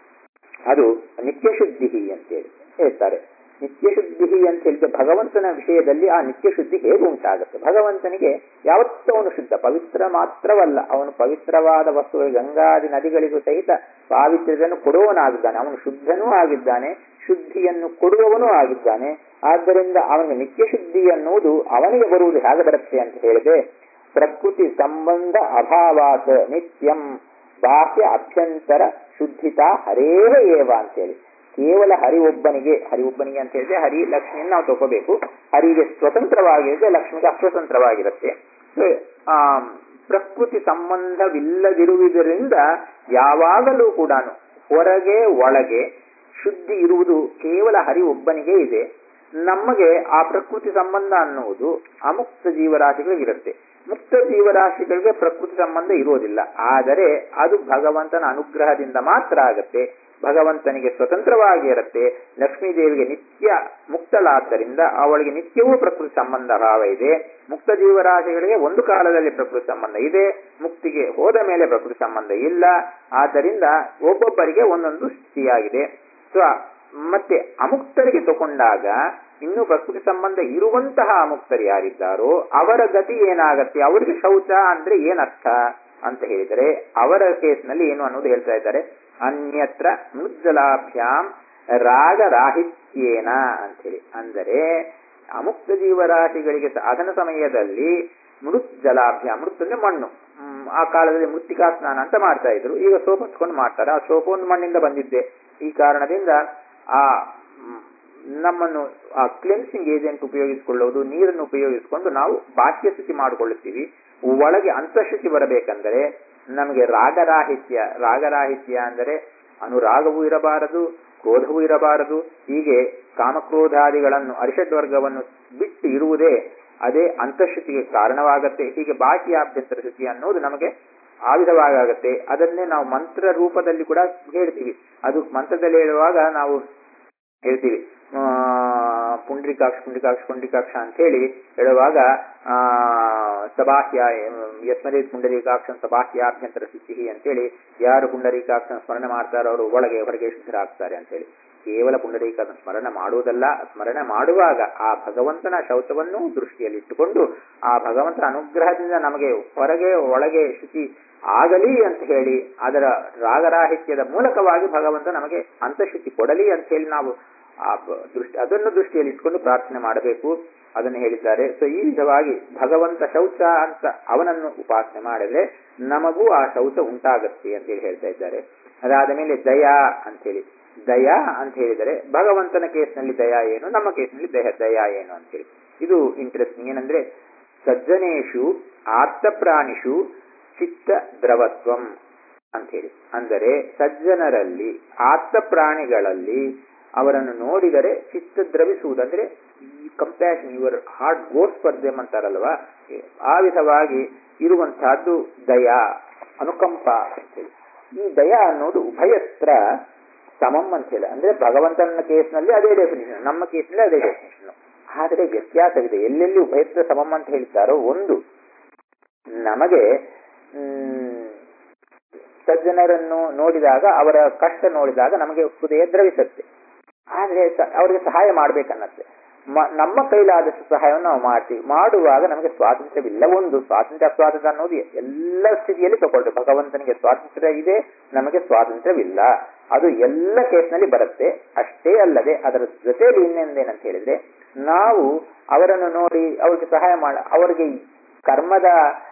ಅದು ನಿತ್ಯ ಶುದ್ಧಿ ಅಂತೇಳಿ ಹೇಳ್ತಾರೆ ನಿತ್ಯ ಶುದ್ಧಿ ಅಂತ ಹೇಳಿದ್ರೆ ಭಗವಂತನ ವಿಷಯದಲ್ಲಿ ಆ ನಿತ್ಯ ಶುದ್ಧಿ ಹೇಗೆ ಉಂಟಾಗುತ್ತೆ ಭಗವಂತನಿಗೆ ಯಾವತ್ತೂ ಅವನು ಶುದ್ಧ ಪವಿತ್ರ ಮಾತ್ರವಲ್ಲ ಅವನು ಪವಿತ್ರವಾದ ವಸ್ತುಗಳು ಗಂಗಾದಿ ನದಿಗಳಿಗೂ ಸಹಿತ ಪಾವಿತ್ರ್ಯವನ್ನು ಕೊಡುವವನಾಗಿದ್ದಾನೆ ಅವನು ಶುದ್ಧನೂ ಆಗಿದ್ದಾನೆ ಶುದ್ಧಿಯನ್ನು ಕೊಡುವವನೂ ಆಗಿದ್ದಾನೆ ಆದ್ದರಿಂದ ಅವನಿಗೆ ನಿತ್ಯ ಶುದ್ಧಿ ಅನ್ನುವುದು ಅವನಿಗೆ ಬರುವುದು ಹೇಗೆ ಬರುತ್ತೆ ಅಂತ ಹೇಳಿದ್ರೆ ಪ್ರಕೃತಿ ಸಂಬಂಧ ಅಭಾವಾತ್ ನಿತ್ಯಂ ಬಾಹ್ಯ ಅಭ್ಯಂತರ ಶುದ್ಧಿತ ಹರೇವ ಏವ ಅಂತೇಳಿ ಕೇವಲ ಹರಿ ಒಬ್ಬನಿಗೆ ಹರಿ ಒಬ್ಬನಿಗೆ ಅಂತ ಹೇಳಿದ್ರೆ ಹರಿ ಲಕ್ಷ್ಮಿಯನ್ನು ನಾವು ತಗೋಬೇಕು ಹರಿಗೆ ಸ್ವತಂತ್ರವಾಗಿರುತ್ತೆ ಲಕ್ಷ್ಮಿಗೆ ಅಸ್ವತಂತ್ರವಾಗಿರುತ್ತೆ So, ಆ ಪ್ರಕೃತಿ ಸಂಬಂಧವಿಲ್ಲದಿರುವುದರಿಂದ ಯಾವಾಗಲೂ ಕೂಡ ಹೊರಗೆ ಒಳಗೆ ಶುದ್ಧಿ ಇರುವುದು ಕೇವಲ ಹರಿ ಒಬ್ಬನಿಗೆ ಇದೆ ನಮಗೆ ಆ ಪ್ರಕೃತಿ ಸಂಬಂಧ ಅನ್ನುವುದು ಅಮುಕ್ತ ಜೀವರಾಶಿಗಳಿಗಿರುತ್ತೆ ಮುಕ್ತ ಜೀವರಾಶಿಗಳಿಗೆ ಪ್ರಕೃತಿ ಸಂಬಂಧ ಇರುವುದಿಲ್ಲ ಆದರೆ ಅದು ಭಗವಂತನ ಅನುಗ್ರಹದಿಂದ ಮಾತ್ರ ಆಗತ್ತೆ ಭಗವಂತನಿಗೆ ಸ್ವತಂತ್ರವಾಗಿ ಇರುತ್ತೆ ಲಕ್ಷ್ಮೀ ದೇವಿಗೆ ನಿತ್ಯ ಮುಕ್ತಳಾದ್ದರಿಂದ ಅವಳಿಗೆ ನಿತ್ಯವೂ ಪ್ರಕೃತಿ ಸಂಬಂಧ ಭಾವ ಇದೆ ಮುಕ್ತ ಜೀವರಾಶಿಗಳಿಗೆ ಒಂದು ಕಾಲದಲ್ಲಿ ಪ್ರಕೃತಿ ಸಂಬಂಧ ಇದೆ ಮುಕ್ತಿಗೆ ಹೋದ ಮೇಲೆ ಪ್ರಕೃತಿ ಸಂಬಂಧ ಇಲ್ಲ ಆದ್ದರಿಂದ ಒಬ್ಬೊಬ್ಬರಿಗೆ ಒಂದೊಂದು ಸ್ಥಿತಿಯಾಗಿದೆ ಸೊ ಮತ್ತೆ ಅಮುಕ್ತರಿಗೆ ತಗೊಂಡಾಗ ಇನ್ನು ಪ್ರಕೃತಿ ಸಂಬಂಧ ಇರುವಂತಹ ಅಮುಕ್ತರು ಯಾರಿದ್ದಾರೋ ಅವರ ಗತಿ ಏನಾಗತ್ತೆ ಅವರಿಗೆ ಶೌಚ ಅಂದ್ರೆ ಏನರ್ಥ ಅಂತ ಹೇಳಿದರೆ ಅವರ ಕೇಸ್ನಲ್ಲಿ ಏನು ಅನ್ನೋದು ಹೇಳ್ತಾ ಇದ್ದಾರೆ ಅನ್ಯತ್ರ ಮೃಜ್ಜಲಾಭ್ಯಾಂ ರಾಗರಾಹಿತ್ಯೇನ ಅಂತೇಳಿ ಅಂದರೆ ಅಮುಕ್ತ ಜೀವರಾಶಿಗಳಿಗೆ ಸಾಧನ ಸಮಯದಲ್ಲಿ ಮೃತ್ ಜಲಾಭ್ಯಾಂ ಮೃತ್ ಅಂದ್ರೆ ಮಣ್ಣು ಹ್ಮ್, ಆ ಕಾಲದಲ್ಲಿ ಮೃತ್ತಿಕಾ ಸ್ನಾನ ಅಂತ ಮಾಡ್ತಾ ಇದ್ರು ಈಗ ಸೋಪ್ ಹಚ್ಕೊಂಡು ಮಾಡ್ತಾರೆ ಆ ಸೋಪ್ ಒಂದು ಮಣ್ಣಿಂದ ಬಂದಿದ್ದೆ ಈ ಕಾರಣದಿಂದ ಆ ಮ್, ನಮ್ಮನ್ನು ಆ ಕ್ಲೆನ್ಸಿಂಗ್ ಏಜೆಂಟ್ ಉಪಯೋಗಿಸಿಕೊಳ್ಳುವುದು ನೀರನ್ನು ಉಪಯೋಗಿಸಿಕೊಂಡು ನಾವು ಬಾಹ್ಯ ಸ್ಥಿತಿ ಮಾಡಿಕೊಳ್ಳುತ್ತೀವಿ ಒಳಗೆ ಅಂತಃಶುಚಿ ಬರಬೇಕಂದರೆ ನಮಗೆ ರಾಗರಾಹಿತ್ಯ ರಾಗರಾಹಿತ್ಯ ಅಂದರೆ ಅನುರಾಗವೂ ಇರಬಾರದು ಕ್ರೋಧವೂ ಇರಬಾರದು ಹೀಗೆ ಕಾಮಕ್ರೋಧಾದಿಗಳನ್ನು ಅರಿಷಡ್ ವರ್ಗವನ್ನು ಬಿಟ್ಟು ಇರುವುದೇ ಅದೇ ಅಂತಃಶುಚಿಗೆ ಕಾರಣವಾಗತ್ತೆ ಹೀಗೆ ಬಾಹ್ಯಾಭ್ಯಂತರ ಶುಚಿ ಅನ್ನೋದು ನಮಗೆ ಆ ವಿಧವಾಗತ್ತೆ ಅದನ್ನೇ ನಾವು ಮಂತ್ರ ರೂಪದಲ್ಲಿ ಕೂಡ ಹೇಳ್ತೀವಿ ಅದು ಮಂತ್ರದಲ್ಲಿ ಹೇಳುವಾಗ ನಾವು ಹೇಳ್ತೀವಿ ಆ, ಪುಂಡ್ರಿಕಾಕ್ಷ ಪುಂಡ್ರಿಕಾಕ್ಷ ಪುಂಡ್ರಿಕಾಕ್ಷ ಅಂತ ಹೇಳಿ ಹೇಳುವಾಗ ಆ ಸಬಾಹ್ಯ ಯಸ್ಮರೇ ಪುಂಡರೀಕಾಕ್ಷನ್ ಸಬಾಹ್ಯಾಭ್ಯಂತರ ಶುಚಿ ಅಂತೇಳಿ ಯಾರು ಪುಂಡರೀಕಾಕ್ಷನ ಸ್ಮರಣೆ ಮಾಡ್ತಾರೋ ಅವರು ಒಳಗೆ ಹೊರಗೆ ಶುದ್ಧರಾಗ್ತಾರೆ ಅಂತೇಳಿ ಕೇವಲ ಪುಂಡರೀಕಾಕ್ಷನ ಸ್ಮರಣೆ ಮಾಡುವುದಲ್ಲ ಸ್ಮರಣೆ ಮಾಡುವಾಗ ಆ ಭಗವಂತನ ಶೌಚವನ್ನು ದೃಷ್ಟಿಯಲ್ಲಿಟ್ಟುಕೊಂಡು ಆ ಭಗವಂತನ ಅನುಗ್ರಹದಿಂದ ನಮಗೆ ಹೊರಗೆ ಒಳಗೆ ಶುಚಿ ಆಗಲಿ ಅಂತ ಹೇಳಿ ಅದರ ರಾಗರಾಹಿತ್ಯದ ಮೂಲಕವಾಗಿ ಭಗವಂತ ನಮಗೆ ಅಂತಃಶುಚಿ ಕೊಡಲಿ ಅಂತ ಹೇಳಿ ನಾವು ಆ ಬ- ದೃಷ್ಟಿ ಅದನ್ನು ದೃಷ್ಟಿಯಲ್ಲಿ ಇಟ್ಕೊಂಡು ಪ್ರಾರ್ಥನೆ ಮಾಡಬೇಕು ಅದನ್ನು ಹೇಳಿದ್ದಾರೆ ಸೊ ಈ ವಿಧವಾಗಿ ಭಗವಂತ ಶೌಚ ಅಂತ ಅವನನ್ನು ಉಪಾಸನೆ ಮಾಡಿದ್ರೆ ನಮಗೂ ಆ ಶೌಚ ಉಂಟಾಗತ್ತೆ ಅಂತೇಳಿ ಹೇಳ್ತಾ ಇದ್ದಾರೆ ಅದಾದ ಮೇಲೆ ದಯಾ ಅಂತೇಳಿ ದಯಾ ಅಂತ ಹೇಳಿದರೆ ಭಗವಂತನ ಕೇಸ್ನಲ್ಲಿ ದಯಾ ಏನು ನಮ್ಮ ಕೇಸ್ನಲ್ಲಿ ದಯ ದಯಾ ಏನು ಅಂತೇಳಿ ಇದು ಇಂಟ್ರೆಸ್ಟಿಂಗ್ ಏನಂದ್ರೆ ಸಜ್ಜನೇಶು ಆರ್ತಪ್ರಾಣಿಷು ಚಿತ್ತ ದ್ರವತ್ವಂ ಅಂತೇಳಿ ಅಂದರೆ ಸಜ್ಜನರಲ್ಲಿ ಆರ್ತ ಪ್ರಾಣಿಗಳಲ್ಲಿ ಅವರನ್ನು ನೋಡಿದರೆ ಚಿತ್ತ ದ್ರವಿಸುವುದಂದ್ರೆ ಈ compassion your heart goes for them ಅಂತಾರಲ್ವಾ ಆ ವಿಧವಾಗಿ ಇರುವಂತಹದ್ದು ದಯಾ ಅನುಕಂಪ ಅಂತೇಳಿ ಈ ದಯಾ ಅನ್ನೋದು ಉಭಯತ್ರ ಸಮಂ ಅಂತ ಹೇಳಿ ಅಂದ್ರೆ ಭಗವಂತನ ಕೇಸ್ನಲ್ಲಿ ಅದೇ ಡೆಫಿನೇಷನ್ ನಮ್ಮ ಕೇಸ್ನಲ್ಲಿ ಅದೇ ಡೆಫಿನೇಷನ್ ಆದರೆ ವ್ಯತ್ಯಾಸವಿದೆ ಎಲ್ಲೆಲ್ಲಿ ಉಭಯತ್ರ ಸಮಂ ಅಂತ ಹೇಳ್ತಾರೋ ಒಂದು ನಮಗೆ ಸಜ್ಜನರನ್ನು ನೋಡಿದಾಗ ಅವರ ಕಷ್ಟ ನೋಡಿದಾಗ ನಮಗೆ ಹೃದಯ ದ್ರವಿಸುತ್ತೆ ಆದ್ರೆ ಅವರಿಗೆ ಸಹಾಯ ಮಾಡ್ಬೇಕನ್ನತ್ತೆ ನಮ್ಮ ಕೈಲಾದಷ್ಟು ಸಹಾಯವನ್ನು ನಾವು ಮಾಡ್ತೀವಿ ಮಾಡುವಾಗ ನಮಗೆ ಸ್ವಾತಂತ್ರ್ಯವಿಲ್ಲ ಒಂದು ಸ್ವಾತಂತ್ರ್ಯ ಸ್ವಾತಂತ್ರ್ಯ ಅನ್ನೋದು ಎಲ್ಲ ಸ್ಥಿತಿಯಲ್ಲಿ ತಗೊಳ್ರಿ ಭಗವಂತನಿಗೆ ಸ್ವಾತಂತ್ರ್ಯ ಇದೆ ನಮಗೆ ಸ್ವಾತಂತ್ರ್ಯವಿಲ್ಲ ಅದು ಎಲ್ಲ ಕೇಸ್ನಲ್ಲಿ ಬರುತ್ತೆ ಅಷ್ಟೇ ಅಲ್ಲದೆ ಅದರ ಜೊತೆಯಲ್ಲಿ ಇನ್ನೊಂದೇನಂತ ಹೇಳಿದ್ರೆ ನಾವು ಅವರನ್ನು ನೋಡಿ ಅವ್ರಿಗೆ ಸಹಾಯ ಮಾಡ ಅವರಿಗೆ ಕರ್ಮದ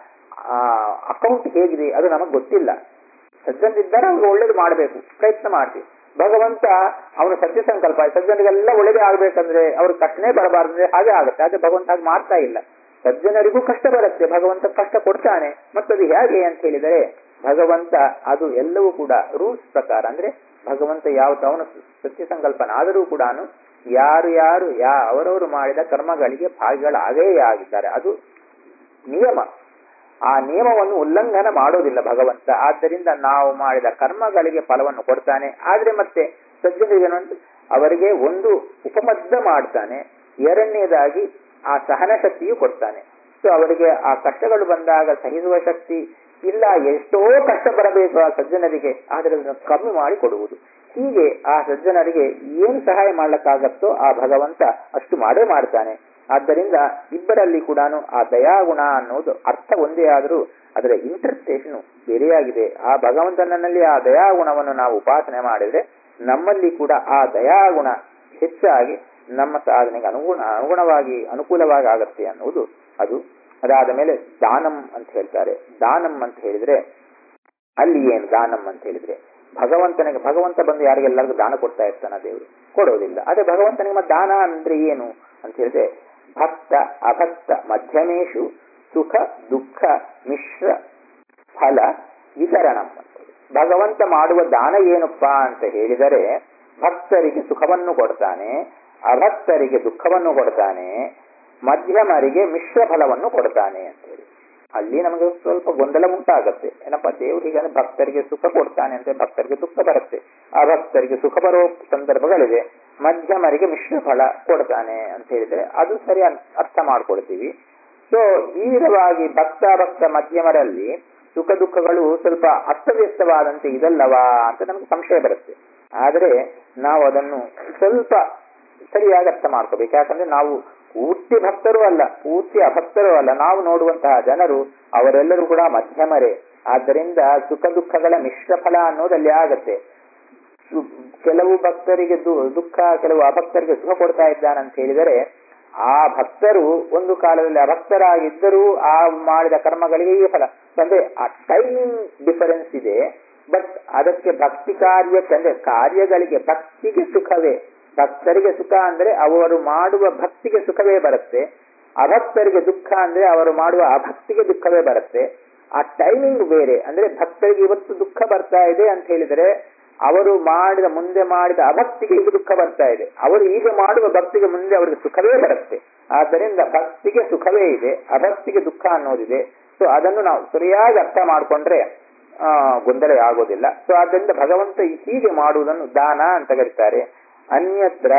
ಅಕೌಂಟ್ ಹೇಗಿದೆ ಅದು ನಮಗೆ ಗೊತ್ತಿಲ್ಲ ಸಜ್ಜನಿದ್ದಾರೆ ಅವ್ರಿಗೆ ಒಳ್ಳೇದು ಮಾಡಬೇಕು ಪ್ರಯತ್ನ ಮಾಡ್ತೀವಿ ಭಗವಂತ ಅವನ ಸತ್ಯ ಸಂಕಲ್ಪ ಸಜ್ಜನಿಗೆಲ್ಲ ಒಳ್ಳೇದೇ ಆಗ್ಬೇಕಂದ್ರೆ ಅವ್ರಿಗೆ ಕಷ್ಟನೇ ಬರಬಾರ್ದಂದ್ರೆ ಹಾಗೆ ಆಗುತ್ತೆ ಆದ್ರೆ ಭಗವಂತ ಹಾಗೆ ಮಾಡ್ತಾ ಇಲ್ಲ ಸಜ್ಜನರಿಗೂ ಕಷ್ಟ ಬರುತ್ತೆ ಭಗವಂತ ಕಷ್ಟ ಕೊಡ್ತಾನೆ ಮತ್ತದು ಹೇಗೆ ಅಂತ ಹೇಳಿದರೆ ಭಗವಂತ ಅದು ಎಲ್ಲವೂ ಕೂಡ ರೂಲ್ಸ್ ಪ್ರಕಾರ ಅಂದ್ರೆ ಭಗವಂತ ಯಾವ ಅವನ ಸತ್ಯ ಸಂಕಲ್ಪನ ಆದರೂ ಕೂಡ ಯಾರು ಯಾರು ಯಾ ಅವರವರು ಮಾಡಿದ ಕರ್ಮಗಳಿಗೆ ಭಾಗಿಗಳಾಗೇ ಆಗಿದ್ದಾರೆ ಅದು ನಿಯಮ ಆ ನಿಯಮವನ್ನು ಉಲ್ಲಂಘನ ಮಾಡೋದಿಲ್ಲ ಭಗವಂತ ಆದ್ದರಿಂದ ನಾವು ಮಾಡಿದ ಕರ್ಮಗಳಿಗೆ ಫಲವನ್ನು ಕೊಡ್ತಾನೆ ಆದ್ರೆ ಮತ್ತೆ ಸಜ್ಜನಿಗೆ ಅವರಿಗೆ ಒಂದು ಉಪಮದ್ದ ಮಾಡ್ತಾನೆ ಎರಡನೇದಾಗಿ ಆ ಸಹನ ಶಕ್ತಿಯು ಕೊಡ್ತಾನೆ ಸೊ ಅವರಿಗೆ ಆ ಕಷ್ಟಗಳು ಬಂದಾಗ ಸಹಿಸುವ ಶಕ್ತಿ ಇಲ್ಲ ಎಷ್ಟೋ ಕಷ್ಟ ಬರಬೇಕು ಆ ಸಜ್ಜನರಿಗೆ ಆದರೆ ಅದನ್ನು ಕಮ್ಮಿ ಮಾಡಿ ಕೊಡುವುದು ಹೀಗೆ ಆ ಸಜ್ಜನರಿಗೆ ಏನು ಸಹಾಯ ಮಾಡ್ಲಿಕ್ಕಾಗತ್ತೋ ಆ ಭಗವಂತ ಅಷ್ಟು ಮಾಡೇ ಮಾಡ್ತಾನೆ ಆದ್ದರಿಂದ ಇಬ್ಬರಲ್ಲಿ ಕೂಡ ಆ ದಯಾಗುಣ ಅನ್ನೋದು ಅರ್ಥ ಒಂದೇ ಆದರೂ ಅದರ ಇಂಟರ್ಪ್ರಿಟೇಷನ್ ಬೇರೆಯಾಗಿದೆ ಆ ಭಗವಂತನಲ್ಲಿ ಆ ದಯಾಗುಣವನ್ನು ನಾವು ಉಪಾಸನೆ ಮಾಡಿದ್ರೆ ನಮ್ಮಲ್ಲಿ ಕೂಡ ಆ ದಯಾಗುಣ ಹೆಚ್ಚಾಗಿ ನಮ್ಮ ಸಾಧನೆಗೆ ಅನುಗುಣ ಅನುಗುಣವಾಗಿ ಅನುಕೂಲವಾಗಿ ಆಗತ್ತೆ ಅನ್ನುವುದು ಅದು ಅದಾದ ಮೇಲೆ ದಾನಂ ಅಂತ ಹೇಳ್ತಾರೆ ದಾನಂ ಅಂತ ಹೇಳಿದ್ರೆ ಅಲ್ಲಿ ಏನು ದಾನಂ ಅಂತ ಹೇಳಿದ್ರೆ ಭಗವಂತನಿಗೆ ಭಗವಂತ ಬಂದು ಯಾರಿಗೆಲ್ಲರಿಗೂ ದಾನ ಕೊಡ್ತಾ ಇರ್ತಾನ ದೇವರು ಕೊಡೋದಿಲ್ಲ ಅದೇ ಭಗವಂತನಿಗೆ ಮತ್ತೆ ದಾನ ಅಂದ್ರೆ ಏನು ಅಂತ ಹೇಳಿದ್ರೆ ಭಕ್ತ ಅಭಕ್ತ ಮಧ್ಯಮೇಶು ಸುಖ ದುಃಖ ಮಿಶ್ರ ಫಲ ವಿತರಣಂ ಭಗವಂತ ಮಾಡುವ ದಾನ ಏನಪ್ಪಾ ಅಂತ ಹೇಳಿದರೆ ಭಕ್ತರಿಗೆ ಸುಖವನ್ನು ಕೊಡ್ತಾನೆ ಅಭಕ್ತರಿಗೆ ದುಃಖವನ್ನು ಕೊಡ್ತಾನೆ ಮಧ್ಯಮರಿಗೆ ಮಿಶ್ರ ಫಲವನ್ನು ಕೊಡ್ತಾನೆ ಅಂತೇಳಿ ಅಲ್ಲಿ ನಮಗೆ ಸ್ವಲ್ಪ ಗೊಂದಲ ಉಂಟಾಗತ್ತೆ ಏನಪ್ಪ ದೇವರು ಹೀಗೆ ಭಕ್ತರಿಗೆ ಸುಖ ಕೊಡ್ತಾನೆ ಅಂತ ಭಕ್ತರಿಗೆ ದುಃಖ ಬರುತ್ತೆ ಆ ಭಕ್ತರಿಗೆ ಸುಖ ಬರೋ ಸಂದರ್ಭಗಳಿದೆ ಮಧ್ಯಮರಿಗೆ ಮಿಶ್ರ ಫಲ ಕೊಡ್ತಾನೆ ಅಂತ ಹೇಳಿದ್ರೆ ಅದು ಸರಿ ಅರ್ಥ ಮಾಡ್ಕೊಳ್ತೀವಿ ಸೊ ಈ ವಿಧವಾಗಿ ಭಕ್ತ ಭಕ್ತ ಮಧ್ಯಮರಲ್ಲಿ ಸುಖ ದುಃಖಗಳು ಸ್ವಲ್ಪ ಅಸ್ತವ್ಯಸ್ತವಾದಂತೆ ಇದಲ್ಲವಾ ಅಂತ ನಮಗೆ ಸಂಶಯ ಬರುತ್ತೆ ಆದರೆ ನಾವು ಅದನ್ನು ಸ್ವಲ್ಪ ಸರಿಯಾಗಿ ಅರ್ಥ ಮಾಡ್ಕೋಬೇಕು ಯಾಕಂದ್ರೆ ನಾವು ಪೂರ್ತಿ ಭಕ್ತರು ಅಲ್ಲ ಪೂರ್ತಿ ಅಭಕ್ತರು ಅಲ್ಲ ನಾವು ನೋಡುವಂತಹ ಜನರು ಅವರೆಲ್ಲರೂ ಕೂಡ ಮಧ್ಯಮರೇ ಆದ್ದರಿಂದ ಸುಖ ದುಃಖಗಳ ಮಿಶ್ರ ಫಲ ಅನ್ನೋದಲ್ಲಿ ಆಗತ್ತೆ ಕೆಲವು ಭಕ್ತರಿಗೆ ದುಃಖ ಕೆಲವು ಅಭಕ್ತರಿಗೆ ಸುಖ ಕೊಡ್ತಾ ಇದ್ದಾನಂತ ಹೇಳಿದರೆ ಆ ಭಕ್ತರು ಒಂದು ಕಾಲದಲ್ಲಿ ಅಭಕ್ತರಾಗಿದ್ದರೂ ಆ ಮಾಡಿದ ಕರ್ಮಗಳಿಗೆ ಈ ಫಲ ಅಂದ್ರೆ ಆ ಟೈಮಿಂಗ್ ಡಿಫರೆನ್ಸ್ ಇದೆ ಬಟ್ ಅದಕ್ಕೆ ಭಕ್ತಿ ಕಾರ್ಯಕ್ಕೆ ಅಂದ್ರೆ ಕಾರ್ಯಗಳಿಗೆ ಭಕ್ತಿಗೆ ಸುಖವೇ ಭಕ್ತರಿಗೆ ಸುಖ ಅಂದ್ರೆ ಅವರು ಮಾಡುವ ಭಕ್ತಿಗೆ ಸುಖವೇ ಬರುತ್ತೆ ಅಭಕ್ತರಿಗೆ ದುಃಖ ಅಂದ್ರೆ ಅವರು ಮಾಡುವ ಅಭಕ್ತಿಗೆ ದುಃಖವೇ ಬರುತ್ತೆ ಆ ಟೈಮಿಂಗ್ ಬೇರೆ ಅಂದ್ರೆ ಭಕ್ತರಿಗೆ ಇವತ್ತು ದುಃಖ ಬರ್ತಾ ಇದೆ ಅಂತ ಹೇಳಿದರೆ ಅವರು ಮಾಡಿದ ಮುಂದೆ ಮಾಡಿದ ಅಭಕ್ತಿಗೆ ಈಗ ದುಃಖ ಬರ್ತಾ ಇದೆ ಅವರು ಈಗ ಮಾಡುವ ಭಕ್ತಿಗೆ ಮುಂದೆ ಅವರಿಗೆ ಸುಖವೇ ಬರುತ್ತೆ ಆದ್ದರಿಂದ ಭಕ್ತಿಗೆ ಸುಖವೇ ಇದೆ ಅಭಕ್ತಿಗೆ ದುಃಖ ಅನ್ನೋದಿದೆ ಸೊ ಅದನ್ನು ನಾವು ಸರಿಯಾಗಿ ಅರ್ಥ ಮಾಡಿಕೊಂಡ್ರೆ ಆ ಗೊಂದಲ ಆಗೋದಿಲ್ಲ ಸೊ ಆದ್ದರಿಂದ ಭಗವಂತ ಹೀಗೆ ಮಾಡುವುದನ್ನು ದಾನ ಅಂತ ಕರೀತಾರೆ ಅನ್ಯತ್ರ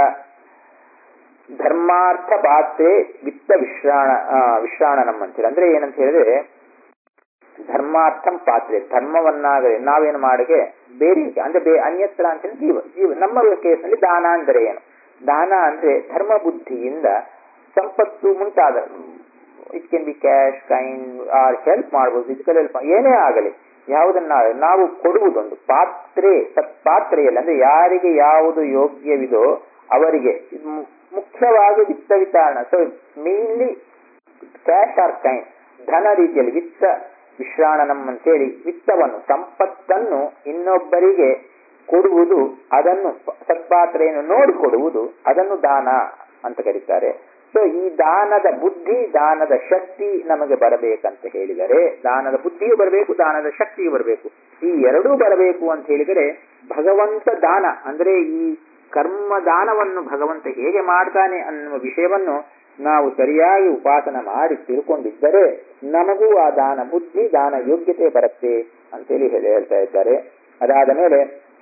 ಧರ್ಮಾರ್ಥ ಪಾತ್ರೆ ವಿತ್ತ ವಿಶ್ರಾಣ ವಿಶ್ರಾಣನಂ ಅಂತೀರಿ ಅಂದ್ರೆ ಏನಂತ ಹೇಳಿದ್ರೆ ಧರ್ಮಾರ್ಥಂ ಪಾತ್ರೆ ಧರ್ಮವನ್ನಾಗಲಿ ನಾವೇನು ಮಾಡಿಗೆ ಬೇರೆ ಅಂದ್ರೆ ಬೇ ಅನ್ಯತ್ರ ಅಂತ ಜೀವ ಜೀವ ನಮ್ಮ ಕೇಸ್ನಲ್ಲಿ ದಾನ ಅಂದರೆ ಏನು ದಾನ ಅಂದ್ರೆ ಧರ್ಮ ಬುದ್ಧಿಯಿಂದ ಸಂಪತ್ತು ಮುಂತಾದ it can be cash kind or help ಮಾಡ್ಬೋದು ಫಿಸಿಕಲ್ ಹೆಲ್ಪ್ ಏನೇ ಆಗಲಿ ಯಾವುದನ್ನ ನಾವು ಕೊಡುವುದೊಂದು ಪಾತ್ರೆ ಪಾತ್ರೆಯಲ್ಲಿ ಅಂದ್ರೆ ಯಾರಿಗೆ ಯಾವುದು ಯೋಗ್ಯವಿದೋ ಅವರಿಗೆ ಮುಖ್ಯವಾಗಿ ವಿತ್ತ ವಿತರಣ so mainly cash or kind ಧನ ರೀತಿಯಲ್ಲಿ ವಿತ್ತ ವಿಶ್ರಾಣನಂ ಅಂತೇಳಿ ವಿತ್ತವನ್ನು ಸಂಪತ್ತನ್ನು ಇನ್ನೊಬ್ಬರಿಗೆ ಕೊಡುವುದು ಅದನ್ನು ಸತ್ಪಾತ್ರೆಯನ್ನು ನೋಡಿ ಕೊಡುವುದು ಅದನ್ನು ದಾನ ಅಂತ ಕರೀತಾರೆ ಸೊ ಈ ದಾನದ ಬುದ್ಧಿ ದಾನದ ಶಕ್ತಿ ನಮಗೆ ಬರಬೇಕಂತ ಹೇಳಿದರೆ ದಾನದ ಬುದ್ಧಿಯು ಬರಬೇಕು ದಾನದ ಶಕ್ತಿಯು ಬರಬೇಕು ಈ ಎರಡೂ ಬರಬೇಕು ಅಂತ ಹೇಳಿದರೆ ಭಗವಂತ ದಾನ ಅಂದ್ರೆ ಈ ಕರ್ಮ ದಾನವನ್ನು ಭಗವಂತ ಹೇಗೆ ಮಾಡ್ತಾನೆ ಅನ್ನುವ ವಿಷಯವನ್ನು ನಾವು ಸರಿಯಾಗಿ ಉಪಾಸನ ಮಾಡಿ ತಿಳ್ಕೊಂಡಿದ್ದರೆ ನಮಗೂ ಆ ದಾನ ಬುದ್ಧಿ ದಾನ ಯೋಗ್ಯತೆ ಬರುತ್ತೆ ಅಂತೇಳಿ ಹೇಳಿ ಹೇಳ್ತಾ ಇದ್ದಾರೆ ಅದಾದ ಮೇಲೆ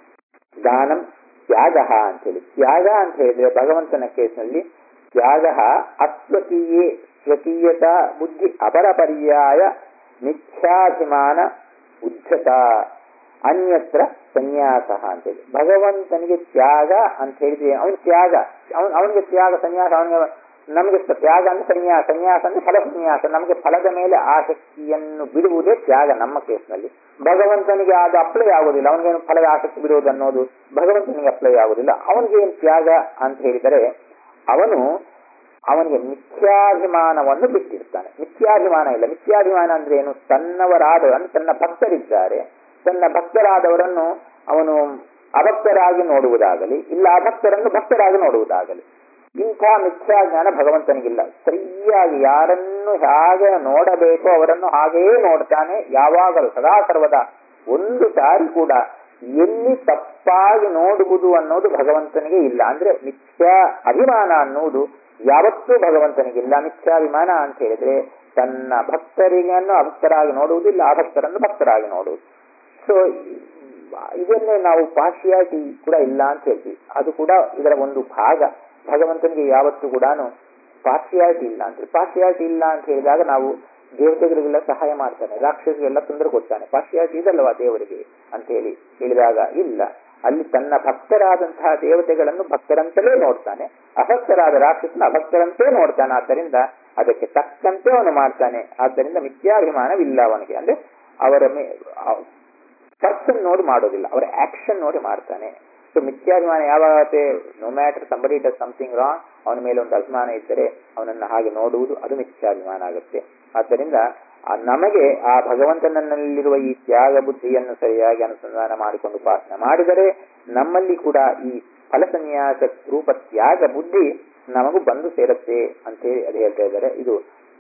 ದಾನಂ ತ್ಯಾಗ ಅಂತೇಳಿ ತ್ಯಾಗ ಅಂತ ಹೇಳಿದ್ರೆ ಭಗವಂತನ ಕೇಸ್ನಲ್ಲಿ ತ್ಯಾಗ ಅಸ್ವಕೀಯೇ ಸ್ವಕೀಯತ ಬುದ್ಧಿ ಅಪರ ಪರ್ಯಾಯ ಮಿಥ್ಯಾಭಿಮಾನ ಉದ್ಧತ ಅನ್ಯತ್ರ ಸನ್ಯಾಸ ಅಂತೇಳಿ ಭಗವಂತನಿಗೆ ತ್ಯಾಗ ಅಂತ ಹೇಳಿದ್ರೆ ಅವನ ತ್ಯಾಗ ಅವನ್ ಅವನಿಗೆ ತ್ಯಾಗ ಸನ್ಯಾಸ ಅವನಿಗೆ ನಮಗೆ ತ್ಯಾಗ ಅಂದ್ರೆ ಸನ್ಯಾಸ ಸನ್ಯಾಸ ಅಂದ್ರೆ ಫಲ ಸನ್ಯಾಸ ನಮಗೆ ಫಲದ ಮೇಲೆ ಆಸಕ್ತಿಯನ್ನು ಬಿಡುವುದೇ ತ್ಯಾಗ ನಮ್ಮ ಕೇಸ್ನಲ್ಲಿ ಭಗವಂತನಿಗೆ ಅದು ಅಪ್ಲೈ ಆಗುದಿಲ್ಲ ಅವನಿಗೇನು ಫಲದ ಆಸಕ್ತಿ ಬಿಡುವುದು ಅನ್ನೋದು ಭಗವಂತನಿಗೆ ಅಪ್ಲೈ ಆಗುದಿಲ್ಲ ಅವನಿಗೆ ಏನು ತ್ಯಾಗ ಅಂತ ಹೇಳಿದರೆ ಅವನು ಅವನಿಗೆ ಮಿಥ್ಯಾಭಿಮಾನವನ್ನು ಬಿಟ್ಟಿರ್ತಾನೆ ಮಿಥ್ಯಾಭಿಮಾನ ಇಲ್ಲ ಮಿಥ್ಯಾಭಿಮಾನ ಅಂದ್ರೆ ಏನು ತನ್ನವರಾದ ಅಂದ್ರೆ ತನ್ನ ಭಕ್ತರಿದ್ದಾರೆ ತನ್ನ ಭಕ್ತರಾದವರನ್ನು ಅವನು ಅಭಕ್ತರಾಗಿ ನೋಡುವುದಾಗಲಿ ಇಲ್ಲ ಅಭಕ್ತರನ್ನು ಭಕ್ತರಾಗಿ ನೋಡುವುದಾಗಲಿ ಇಂಥ ಮಿಥ್ಯಾಜ್ಞಾನ ಭಗವಂತನಿಗಿಲ್ಲ ಸರಿಯಾಗಿ ಯಾರನ್ನು ಹೇಗೆ ನೋಡಬೇಕೋ ಅವರನ್ನು ಹಾಗೆಯೇ ನೋಡ್ತಾನೆ ಯಾವಾಗಲೂ ಸದಾ ಸರ್ವದ ಒಂದು ಸಾರಿ ಕೂಡ ಎಲ್ಲಿ ತಪ್ಪಾಗಿ ನೋಡುವುದು ಅನ್ನೋದು ಭಗವಂತನಿಗೆ ಇಲ್ಲ ಅಂದ್ರೆ ಮಿಥ್ಯಾ ಅಭಿಮಾನ ಅನ್ನುವುದು ಯಾವತ್ತೂ ಭಗವಂತನಿಗಿಲ್ಲ ಮಿಥ್ಯಾಭಿಮಾನ ಅಂತ ಹೇಳಿದ್ರೆ ತನ್ನ ಭಕ್ತರಿಗನ್ನು ಅಭಕ್ತರಾಗಿ ನೋಡುವುದಿಲ್ಲ ಅಭಕ್ತರನ್ನು ಭಕ್ತರಾಗಿ ನೋಡುವುದು ಸೊ ಇದನ್ನೇ ನಾವು ಪಾರ್ಶಿಯಾಲಿಟಿ ಕೂಡ ಇಲ್ಲ ಅಂತ ಹೇಳ್ತೀವಿ ಅದು ಕೂಡ ಇದರ ಒಂದು ಭಾಗ ಭಗವಂತನಿಗೆ ಯಾವತ್ತೂ ಕೂಡ ಪಾರ್ಶಿಯಾಲಿಟಿ ಇಲ್ಲ ಅಂತ ಪಾರ್ಶಿಯಾಲಿಟಿ ಇಲ್ಲ ಅಂತ ಹೇಳಿದಾಗ ನಾವು ದೇವತೆಗಳಿಗೆಲ್ಲ ಸಹಾಯ ಮಾಡ್ತಾನೆ ರಾಕ್ಷಸರಿಗೆಲ್ಲ ತೊಂದರೆ ಕೊಡ್ತಾನೆ ಪಾರ್ಶಿಯಾಲಿಟಿ ಇದಲ್ಲವಾ ದೇವರಿಗೆ ಅಂತ ಹೇಳಿ ಹೇಳಿದಾಗ ಇಲ್ಲ ಅಲ್ಲಿ ತನ್ನ ಭಕ್ತರಾದಂತಹ ದೇವತೆಗಳನ್ನು ಭಕ್ತರಂತಲೇ ನೋಡ್ತಾನೆ ಅಭಕ್ತರಾದ ರಾಕ್ಷಸನ ಅಭಕ್ತರಂತೆ ನೋಡ್ತಾನೆ ಆದ್ದರಿಂದ ಅದಕ್ಕೆ ತಕ್ಕಂತೆ ಅವನು ಮಾಡ್ತಾನೆ ಆದ್ದರಿಂದ ಮಿಥ್ಯಾಭಿಮಾನವಿಲ್ಲ ಅವನಿಗೆ ಅಂದ್ರೆ ಅವರ ಪರ್ಸನ್ ನೋಡಿ ಮಾಡೋದಿಲ್ಲ ಅವರ ಆಕ್ಷನ್ ನೋಡಿ ಮಾಡ್ತಾನೆ ಸೊ ಮಿಥ್ಯಾಭಿಮಾನ ಯಾವಾಗತ್ತೆ no matter somebody does something wrong ಅವನ ಮೇಲೆ ಒಂದು ಅಭಿಮಾನ ಇದ್ದರೆ ಅವನನ್ನು ಹಾಗೆ ನೋಡುವುದು ಅದು ಮಿಥ್ಯಾಭಿಮಾನ ಆಗುತ್ತೆ ಆದ್ದರಿಂದ ನಮಗೆ ಆ ಭಗವಂತನಲ್ಲಿರುವ ಈ ತ್ಯಾಗ ಬುದ್ಧಿಯನ್ನು ಸರಿಯಾಗಿ ಅನುಸಂಧಾನ ಮಾಡಿಕೊಂಡು ಉಪಾಸನೆ ಮಾಡಿದರೆ ನಮ್ಮಲ್ಲಿ ಕೂಡ ಈ ಫಲಸನ್ಯಾಸ ರೂಪ ತ್ಯಾಗ ಬುದ್ಧಿ ನಮಗೂ ಬಂದು ಸೇರುತ್ತೆ ಅಂತೇಳಿ ಅದು ಹೇಳ್ತಾ ಇದ್ದಾರೆ ಇದು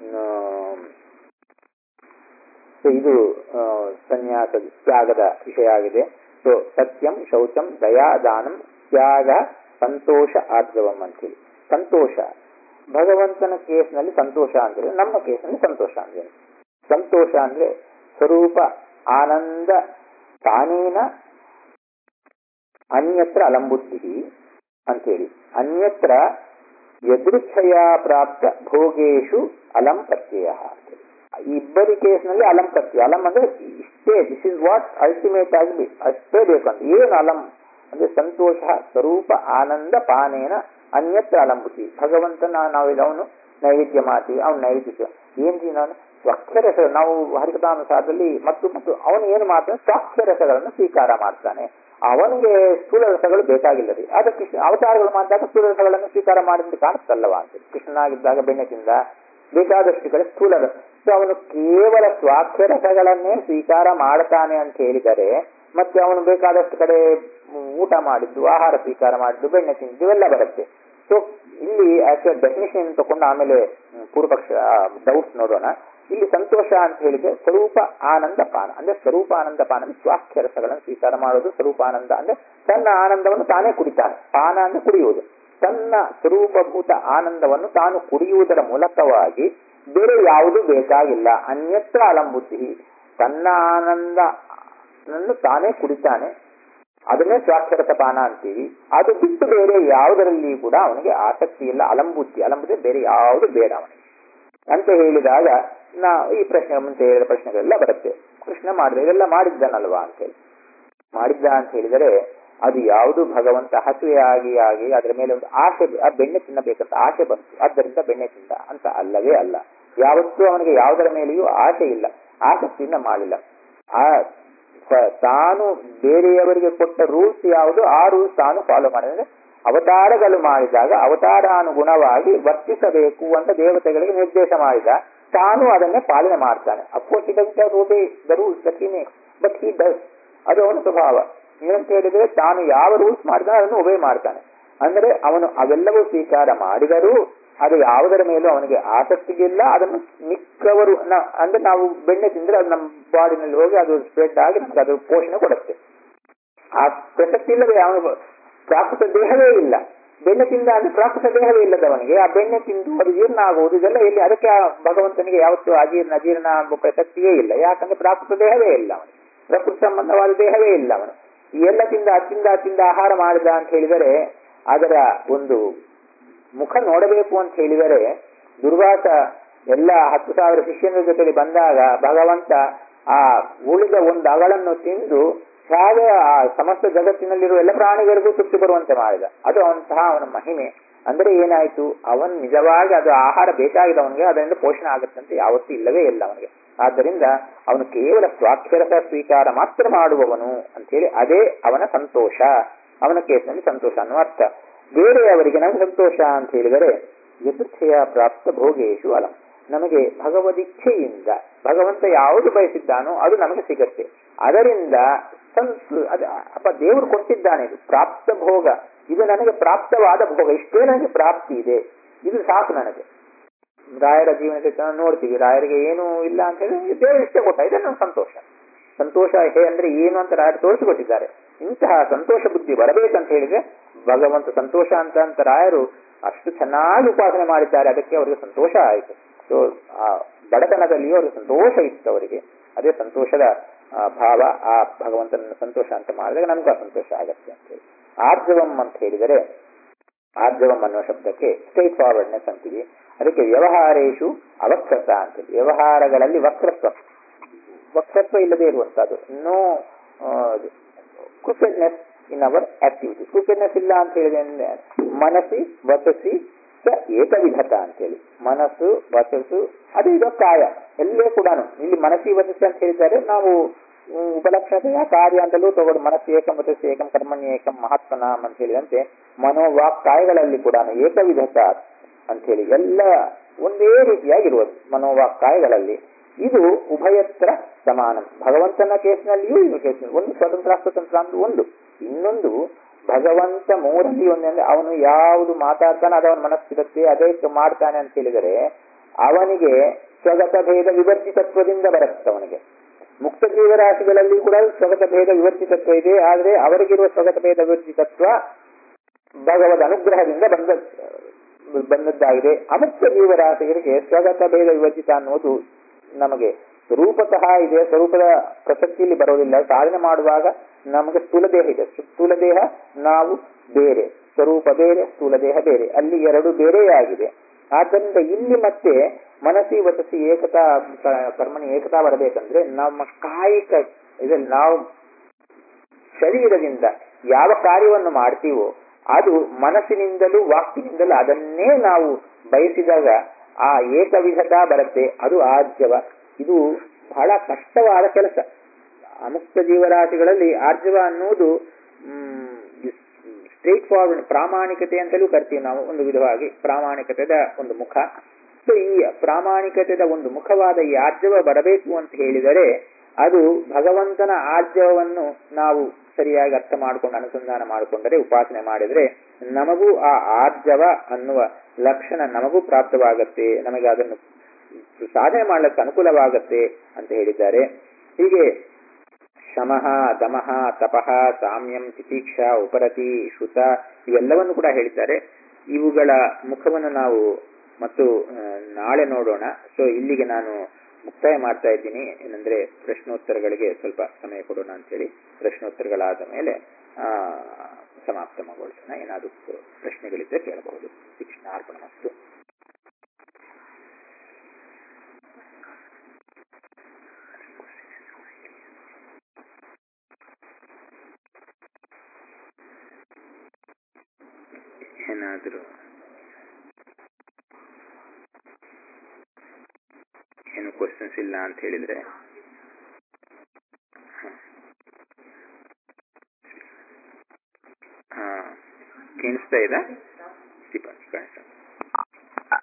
ಇದು ಸನ್ಯಾಸ ತ್ಯಾಗದ ವಿಷಯ ಆಗಿದೆ ಸೊ ಸತ್ಯಂ ಶೌಚಂ ದಯಾ ದಾನಂ ತ್ಯಾಗ ಸಂತೋಷ ಆರ್ಜವಂ ಅಂತೇಳಿ ಸಂತೋಷ ಭಗವಂತನ ಕೇಸ್ನಲ್ಲಿ ಸಂತೋಷ ಅಂದ್ರೆ ನಮ್ಮ ಕೇಸ್ನಲ್ಲಿ ಸಂತೋಷ ಅಂದ್ರೆ ಸಂತೋಷ ಅಂದ್ರೆ ಸ್ವರೂಪ ಆನಂದ ತಾನೇನ ಅನ್ಯತ್ರ ಅಲಂಬುದ್ಧಿ ಅಂತೇಳಿ ಅನ್ಯತ್ರ ಯದೃಚ್ಛಯ ಪ್ರಾಪ್ತ ಭೋಗೇಶು ಅಲಂ ಪ್ರತ್ಯಯ ಇಬ್ಬರಿ ಕೇಸ್ನಲ್ಲಿ ಅಲಂ ಪ್ರತ್ಯಯ ಅಲಂ ಅಂದ್ರೆ ಇಷ್ಟೇ ದಿಸ್ ಇಸ್ ವಾಟ್ ಅಲ್ಟಿಮೇಟ್ ಆಗಿ ಅಷ್ಟೇ ಬೇಕಂತ ಏನು ಅಲಂ ಅಂದ್ರೆ ಸಂತೋಷ ಸ್ವರೂಪ ಆನಂದ ಪಾನೇನ ಅನ್ಯತ್ರ ಅಲಂಬುತಿ ಭಗವಂತನ ನಾವು ಅವನು ನೈವೇದ್ಯ ಮಾಡ್ತೀವಿ ಅವನು ನೈವೇದ್ಯ ಏನ್ರಿ ನಾನು ಸ್ವಾಕ್ಷರಸ ನಾವು ಹರಿಕಥಾನುಸಾರದಲ್ಲಿ ಮತ್ತು ಮತ್ತು ಅವನು ಏನು ಮಾಡ್ತಾನೆ ಸ್ವಾಕ್ಷರಸಗಳನ್ನು ಸ್ವೀಕಾರ ಮಾಡ್ತಾನೆ ಅವನಿಗೆ ಸ್ಥೂಲ ರಸಗಳು ಬೇಕಾಗಿಲ್ಲ ರೀ ಆದ್ರೆ ಕೃಷ್ಣ ಅವತಾರಗಳು ಮಾಡಿದಾಗ ಸ್ಥೂಲ ರಸಗಳನ್ನು ಸ್ವೀಕಾರ ಮಾಡಿದ್ರೆ ಕಾಣಿಸ್ತಲ್ಲವಾ ಅಂತ ಕೃಷ್ಣನಾಗಿದ್ದಾಗ ಬೆಣ್ಣೆ ತಿಂದ ಬೇಕಾದಷ್ಟು ಕಡೆ ಸ್ಥೂಲ ಸೊ ಅವನು ಕೇವಲ ಸ್ವಾಕ್ಷರಸಗಳನ್ನೇ ಸ್ವೀಕಾರ ಮಾಡ್ತಾನೆ ಅಂತ ಹೇಳಿದರೆ ಮತ್ತೆ ಅವನು ಬೇಕಾದಷ್ಟು ಕಡೆ ಊಟ ಮಾಡಿದ್ದು ಆಹಾರ ಸ್ವೀಕಾರ ಮಾಡಿದ್ದು ಬೆಣ್ಣೆ ತಿಂದು ಇವೆಲ್ಲ ಬರುತ್ತೆ ಸೊ ಇಲ್ಲಿ ಆಕ್ಚುಲ್ ಡೆಫಿನೇಷನ್ ತಗೊಂಡು ಆಮೇಲೆ ಪೂರ್ವಪಕ್ಷ ಡೌಟ್ಸ್ ನೋಡೋಣ ಇಲ್ಲಿ ಸಂತೋಷ ಅಂತ ಹೇಳಿದ್ರೆ ಸ್ವರೂಪ ಆನಂದ ಪಾನ ಅಂದ್ರೆ ಸ್ವರೂಪ ಆನಂದ ಪಾನ ಅಂದ್ರೆ ಸ್ವಾಕ್ಷರಸಗಳನ್ನು ಸ್ವೀಕಾರ ಮಾಡೋದು ಸ್ವರೂಪ ಆನಂದ ಅಂದ್ರೆ ತನ್ನ ಆನಂದವನ್ನು ತಾನೇ ಕುಡಿತಾನೆ ಪಾನ ಅಂದ್ರೆ ಕುಡಿಯುವುದು ತನ್ನ ಸ್ವರೂಪಭೂತ ಆನಂದವನ್ನು ತಾನು ಕುಡಿಯುವುದರ ಮೂಲಕವಾಗಿ ಬೇರೆ ಯಾವುದು ಬೇಕಾಗಿಲ್ಲ ಅನ್ಯತ್ರ ಅಲಂಬುದ್ಧಿ ತನ್ನ ಆನಂದ ತಾನೇ ಕುಡಿತಾನೆ ಅದನ್ನೇ ಸ್ವಾಕ್ಷರತ ಪಾನ ಅಂತೀವಿ ಅದು ಬಿಟ್ಟು ಬೇರೆ ಯಾವುದರಲ್ಲಿ ಕೂಡ ಅವನಿಗೆ ಆಸಕ್ತಿ ಇಲ್ಲ ಅಲಂಬುದ್ಧಿ ಅಲಂಬುದ್ಧಿ ಬೇರೆ ಯಾವುದು ಬೇಡ ಅವನಿಗೆ ಅಂತ ಹೇಳಿದಾಗ ನಾ ಈ ಪ್ರಶ್ನೆ ಮುಂಚೆ ಹೇಳಿದ ಪ್ರಶ್ನೆಗಳೆಲ್ಲ ಬರುತ್ತೆ ಕೃಷ್ಣ ಮಾಡಿದ ಇದೆಲ್ಲ ಮಾಡಿದ್ದಾನಲ್ವಾ ಅಂತ ಹೇಳಿ ಮಾಡಿದ್ದ ಅಂತ ಹೇಳಿದರೆ ಅದು ಯಾವುದು ಭಗವಂತ ಹಸುವೆ ಆಗಿ ಆಗಿ ಅದರ ಮೇಲೆ ಒಂದು ಆಸೆ ಆ ಬೆಣ್ಣೆ ತಿನ್ನಬೇಕಂತ ಆಸೆ ಬಂತು ಆದ್ದರಿಂದ ಬೆಣ್ಣೆ ತಿಂದ ಅಂತ ಅಲ್ಲವೇ ಅಲ್ಲ ಯಾವತ್ತೂ ಅವನಿಗೆ ಯಾವುದರ ಮೇಲೆಯೂ ಆಸೆ ಇಲ್ಲ ಆಸಕ್ತಿಯಿಂದ ಮಾಡಿಲ್ಲ ಆ ತಾನು ಬೇರೆಯವರಿಗೆ ಕೊಟ್ಟ ರೂಲ್ಸ್ ಯಾವುದು ಆ ರೂಲ್ಸ್ ತಾನು ಫಾಲೋ ಮಾಡಿದ್ರೆ ಅವತಾರಗಳು ಮಾಡಿದಾಗ ಅವತಾರಾನುಗುಣವಾಗಿ ವರ್ತಿಸಬೇಕು ಅಂತ ದೇವತೆಗಳಿಗೆ ನಿರ್ದೇಶ ಮಾಡಿದ ತಾನು ಅದನ್ನೇ ಪಾಲನೆ ಮಾಡ್ತಾನೆ of course he does obey the rules that he makes but he does ಅದು ಅವನ ಸ್ವಭಾವ ಏನಂತ ಹೇಳಿದ್ರೆ ತಾನು ಯಾವ ರೂಲ್ಸ್ ಮಾಡ್ತಾನೆ ಅದನ್ನು ಒಬೇ ಮಾಡ್ತಾನೆ ಅಂದ್ರೆ ಅವನು ಅವೆಲ್ಲವೂ ಸ್ವೀಕಾರ ಮಾಡಿದರೂ ಅದು ಯಾವುದರ ಮೇಲೂ ಅವನಿಗೆ ಆಸಕ್ತಿಗಿಲ್ಲ ಅದನ್ನು ಮಿಕ್ಕವರು ನ- ಅಂದ್ರೆ ನಾವು ಬೆಣ್ಣೆ ತಿಂದ್ರೆ ಅದು ನಮ್ಮ ಬಾಡಿನಲ್ಲಿ ಹೋಗಿ ಅದು ಸ್ಪ್ರೆಡ್ ಆಗಿ ನಮ್ಗೆ ಅದು ಪೋಷಣೆ ಕೊಡುತ್ತೆ ಆ ಪ್ರಸಕ್ತಿ ಇಲ್ಲದೆ ಅವನು ಪ್ರಾಕೃತ ದೇಹವೇ ಇಲ್ಲ ಬೆಣ್ಣೆ ತಿಂದ ಅಂದ್ರೆ ಪ್ರಾಕೃತ ದೇಹವೇ ಇಲ್ಲದವನಿಗೆ ಆ ಬೆಣ್ಣೆ ತಿಂದು ಅದು ಜೀರ್ಣ ಆಗುವುದು ಇದೆಲ್ಲ ಇಲ್ಲಿ ಅದಕ್ಕೆ ಆ ಭಗವಂತನಿಗೆ ಯಾವತ್ತೂ ಅಜೀರ್ಣ ಅಜೀರ್ಣ ಎಂಬ ಪ್ರಸಕ್ತಿಯೇ ಇಲ್ಲ ಯಾಕಂದ್ರೆ ಪ್ರಾಕೃತ ದೇಹವೇ ಇಲ್ಲ ಅವನಿಗೆ ಪ್ರಕೃತಿ ಸಂಬಂಧವಾದ ದೇಹವೇ ಇಲ್ಲ ಅವನು ಈ ಎಲ್ಲ ತಿಂದ ತಿಂದ ತಿಂದ ಆಹಾರ ಮಾಡಿದ ಅಂತ ಹೇಳಿದರೆ ಅದರ ಒಂದು ಮುಖ ನೋಡಬೇಕು ಅಂತ ಹೇಳಿದರೆ ದುರ್ವಾಸ ಎಲ್ಲ ಹತ್ತು ಸಾವಿರ ಶಿಷ್ಯನ ಜೊತೆಲಿ ಬಂದಾಗ ಭಗವಂತ ಆ ಉಳಿದ ಒಂದು ಅಗಳನ್ನು ತಿಂದು ಹೇಗೆ ಆ ಸಮಸ್ತ ಜಗತ್ತಿನಲ್ಲಿರುವ ಎಲ್ಲ ಪ್ರಾಣಿಗಳಿಗೂ ತೃಪ್ತಿ ಬರುವಂತೆ ಮಾಡಿದ ಅದು ಅವಂತಹ ಅವನ ಮಹಿಮೆ ಅಂದ್ರೆ ಏನಾಯ್ತು ಅವನ್ ನಿಜವಾಗಿ ಅದು ಆಹಾರ ಬೇಕಾಗಿದವನಿಗೆ ಅದರಿಂದ ಪೋಷಣೆ ಆಗುತ್ತಂತೆ ಯಾವತ್ತೂ ಇಲ್ಲವೇ ಇಲ್ಲ ಅವನಿಗೆ ಆದ್ದರಿಂದ ಅವನು ಕೇವಲ ಸ್ವಾಕ್ಷರಸ ಸ್ವೀಕಾರ ಮಾತ್ರ ಮಾಡುವವನು ಅಂತೇಳಿ ಅದೇ ಅವನ ಸಂತೋಷ ಅವನ ಕೇಸಿನಲ್ಲಿ ಸಂತೋಷ ಅನ್ನುವ ಅರ್ಥ ಬೇರೆಯವರಿಗೆ ನಮಗೆ ಸಂತೋಷ ಅಂತ ಹೇಳಿದರೆ ಯಥೇಚ್ಛೆಯ ಪ್ರಾಪ್ತ ಭೋಗೇಶು ಅಲಂ ನಮಗೆ ಭಗವದಿಚ್ಛೆಯಿಂದ ಭಗವಂತ ಯಾವುದು ಬಯಸಿದ್ದಾನೋ ಅದು ನಮಗೆ ಸಿಗತ್ತೆ ಅದರಿಂದ ಸಂತು ಅದ ಅಪ್ಪ ದೇವರು ಕೊಟ್ಟಿದ್ದಾನೆ ಇದು ಪ್ರಾಪ್ತ ಭೋಗ ಇದು ನನಗೆ ಪ್ರಾಪ್ತವಾದ ಭೋಗ ಇಷ್ಟೇ ನನಗೆ ಪ್ರಾಪ್ತಿ ಇದೆ ಇದು ಸಾಕು ನನಗೆ ರಾಯರ ಜೀವನಕ್ಕೆ ನಾವು ನೋಡ್ತೀವಿ ರಾಯರಿಗೆ ಏನೂ ಇಲ್ಲ ಅಂತ ಹೇಳಿ ದೇವರು ಇಷ್ಟೇ ಕೊಟ್ಟ ಇದೆ ನನ್ನ ಸಂತೋಷ ಸಂತೋಷ ಹೇ ಅಂದ್ರೆ ಏನು ಅಂತ ರಾಯರು ತೋರಿಸಿಕೊಟ್ಟಿದ್ದಾರೆ ಇಂತಹ ಸಂತೋಷ ಬುದ್ಧಿ ಬರಬೇಕಂತ ಹೇಳಿದ್ರೆ ಭಗವಂತ ಸಂತೋಷ ಅಂತ ಅಂತ ರಾಯರು ಅಷ್ಟು ಚೆನ್ನಾಗಿ ಉಪಾಸನೆ ಮಾಡಿದ್ದಾರೆ ಅದಕ್ಕೆ ಅವರಿಗೆ ಸಂತೋಷ ಆಯಿತು ಸೊ ಆ ಬಡತನದಲ್ಲಿಯೂ ಅವರಿಗೆ ಸಂತೋಷ ಇತ್ತು ಅವರಿಗೆ ಅದೇ ಸಂತೋಷದ ಆ, ಭಾವ ಆ ಭಗವಂತನ ಸಂತೋಷ ಅಂತ ಮಾಡಿದಾಗ ನಮ್ಗೂ ಆ ಸಂತೋಷ ಆಗತ್ತೆ ಅಂತ ಹೇಳಿ ಆರ್ಜವಂ ಅಂತ ಹೇಳಿದರೆ ಆರ್ಜವಂ ಅನ್ನೋ ಶಬ್ದಕ್ಕೆ ಸ್ಟ್ರೈಟ್ ಫಾರ್ವರ್ಡ್ನೆಸ್ ಅಂತೀವಿ ಅದಕ್ಕೆ ವ್ಯವಹಾರೇಶು ಅವಕ್ರತ ಅಂತೇಳಿ ವ್ಯವಹಾರಗಳಲ್ಲಿ ವಕ್ರತ್ವ ವಕ್ರತ್ವ ಇಲ್ಲದೆ ಇರುವಂತಹದ್ದು no crookedness in our activity crookedness ಇಲ್ಲ ಅಂತ ಹೇಳಿದ್ರೆ ಮನಸ್ಸಿ ವಸಸಿ ಸ ಏಕವಿಧತ ಅಂತೇಳಿ ಮನಸ್ಸು ವಸಸ್ಸು ಅದು ಇದು ಕಾಯ ಎಲ್ಲೇ ಕೂಡ ಇಲ್ಲಿ ಮನಸ್ಸಿ ವಸಸ್ಸು ಅಂತ ಹೇಳಿದ್ದಾರೆ ನಾವು ಹ್ಮ್, ಉಪಲಕ್ಷಣತೆಯ ಕಾರ್ಯ ಅಂತಲೂ ತಗೊಂಡು ಮನಸ್ಸು ಏಕಂ ವಸಸ್ಸು ಏಕಂ ಕರ್ಮಣ್ಯ ಏಕಂ ಮಹಾತ್ಮನಾಮ್ ಅಂತ ಹೇಳಿದಂತೆ ಮನೋವಾಕ್ ಕಾಯಗಳಲ್ಲಿ ಕೂಡ ಏಕವಿಧತ ಅಂತ ಹೇಳಿ ಎಲ್ಲ ಒಂದೇ ರೀತಿಯಾಗಿರುವುದು ಮನೋವಾಕ್ ಕಾಯಗಳಲ್ಲಿ ಇದು ಉಭಯತ್ರ ಸಮಾನ ಭಗವಂತನ ಕೇಸ್ನಲ್ಲಿಯೂ ಇನ್ನು ಕೇಸ್ನಲ್ಲಿ ಒಂದು ಸ್ವತಂತ್ರ ಸ್ವತಂತ್ರ ಅಂತ ಒಂದು ಇನ್ನೊಂದು ಭಗವಂತ ಮೂರಲ್ಲಿ ಒಂದಂದ್ರೆ ಅವನು ಯಾವುದು ಮಾತಾಡ್ತಾನೆ ಅದು ಅವನ ಮನಸ್ಸಿರುತ್ತೆ ಅದೇ ಮಾಡ್ತಾನೆ ಅಂತ ಹೇಳಿದರೆ ಅವನಿಗೆ ಸ್ವಗತ ಭೇದ ವಿವರ್ಜಿತತ್ವದಿಂದ ಬರುತ್ತೆ ಅವನಿಗೆ ಮುಕ್ತ ಜೀವರಾಶಿಗಳಲ್ಲಿ ಕೂಡ ಸ್ವಗತ ಭೇದ ವಿವರ್ಜಿತತ್ವ ಇದೆ ಆದರೆ ಅವರಿಗಿರುವ ಸ್ವಗತ ಭೇದ ವಿವರ್ಜಿತತ್ವ ಭಗವದ್ ಅನುಗ್ರಹದಿಂದ ಬಂದ ಬಂದದ್ದಾಗಿದೆ ಅಮುಕ್ತ ಜೀವರಾಶಿಗಳಿಗೆ ಸ್ವಗತ ಭೇದ ವಿವರ್ಜಿತ ಅನ್ನುವುದು ನಮಗೆ ಸ್ವರೂಪತಃ ಇದೆ ಸ್ವರೂಪದ ಪ್ರಸಕ್ತಿಯಲ್ಲಿ ಬರೋದಿಲ್ಲ ಸಾಧನೆ ಮಾಡುವಾಗ ನಮಗೆ ಸ್ಥೂಲ ದೇಹ ಇದೆ ಸ್ಥೂಲ ದೇಹ ನಾವು ಬೇರೆ ಸ್ವರೂಪ ಬೇರೆ ಸ್ಥೂಲ ದೇಹ ಬೇರೆ ಅಲ್ಲಿ ಎರಡು ಬೇರೆಯಾಗಿದೆ ಆದ್ದರಿಂದ ಇಲ್ಲಿ ಮತ್ತೆ ಮನಸ್ಸಿ ವಸಸಿ ಏಕತಾ ಕ- ಕರ್ಮಣಿ ಏಕತಾ ಬರಬೇಕಂದ್ರೆ ನಮ್ಮ ಕಾಯಿಕ ಇದರಲ್ಲಿ ನಾವು ಶರೀರದಿಂದ ಯಾವ ಕಾರ್ಯವನ್ನು ಮಾಡ್ತೀವೋ ಅದು ಮನಸ್ಸಿನಿಂದಲೂ ವಾಕ್ಯನಿಂದಲೂ ಅದನ್ನೇ ನಾವು ಬಯಸಿದಾಗ ಆ ಏಕವಿಧತಾ ಬರುತ್ತೆ ಅದು ಆರ್ಜವ ಇದು ಬಹಳ ಕಷ್ಟವಾದ ಕೆಲಸ ಅಮುಕ್ತ ಜೀವರಾಶಿಗಳಲ್ಲಿ ಆರ್ಜವ ಅನ್ನುವುದು ಸ್ಟ್ರೇಟ್ ಫಾರ್ವರ್ಡ್ ಪ್ರಾಮಾಣಿಕತೆ ಅಂತಲೂ ಕರಿತೀವಿ ನಾವು ಒಂದು ವಿಧವಾಗಿ ಪ್ರಾಮಾಣಿಕತೆದ ಒಂದು ಮುಖ ಸೊ ಈ ಪ್ರಾಮಾಣಿಕತೆದ ಒಂದು ಮುಖವಾದ ಈ ಆರ್ಜವ ಬರಬೇಕು ಅಂತ ಹೇಳಿದರೆ ಅದು ಭಗವಂತನ ಆರ್ಜವವನ್ನು ನಾವು ಸರಿಯಾಗಿ ಅರ್ಥ ಮಾಡಿಕೊಂಡು ಅನುಸಂಧಾನ ಮಾಡಿಕೊಂಡರೆ ಉಪಾಸನೆ ಮಾಡಿದರೆ ನಮಗೂ ಆ ಆರ್ಜವ ಅನ್ನುವ ಲಕ್ಷಣ ನಮಗೂ ಪ್ರಾಪ್ತವಾಗತ್ತೆ ನಮಗೆ ಅದನ್ನು ಸಾಧನೆ ಮಾಡಲಿಕ್ಕೆ ಅನುಕೂಲವಾಗತ್ತೆ ಅಂತ ಹೇಳಿದ್ದಾರೆ ಹೀಗೆ ಶಮಃ ದಮಃ ತಪಃ ಸಾಮ್ಯಂ ತಿತೀಕ್ಷಾ ಉಪರತಿ ಶ್ರುತ ಇವೆಲ್ಲವನ್ನು ಕೂಡ ಹೇಳಿದ್ದಾರೆ ಇವುಗಳ ಮುಖವನ್ನು ನಾವು ಮತ್ತು ಆ, ನಾಳೆ ನೋಡೋಣ ಸೊ ಇಲ್ಲಿಗೆ ನಾನು ಮುಕ್ತಾಯ ಮಾಡ್ತಾ ಇದ್ದೀನಿ ಏನಂದ್ರೆ ಪ್ರಶ್ನೋತ್ತರಗಳಿಗೆ ಸ್ವಲ್ಪ ಸಮಯ ಕೊಡೋಣ ಅಂತೇಳಿ ಪ್ರಶ್ನೋತ್ತರಗಳಾದ ಮೇಲೆ ಆ, ಸಮಾಪ್ತಮಗೊಳಿಸೋಣ ಏನಾದರೂ ಪ್ರಶ್ನೆಗಳಿದ್ರೆ ಕೇಳಬಹುದು ಶಿಕ್ಷಣಾರ್ಪಣ ಮತ್ತು ಏನಾದರೂ ಏನು ಕ್ವಶನ್ಸ್ ಇಲ್ಲ ಅಂತ ಹೇಳಿದ್ರೆ ಹ. ಹಾ ಕೇಳಿಸ್ತಾ ಇದೆ ದೀಪ ಕಾಣಿಸ್ತಾ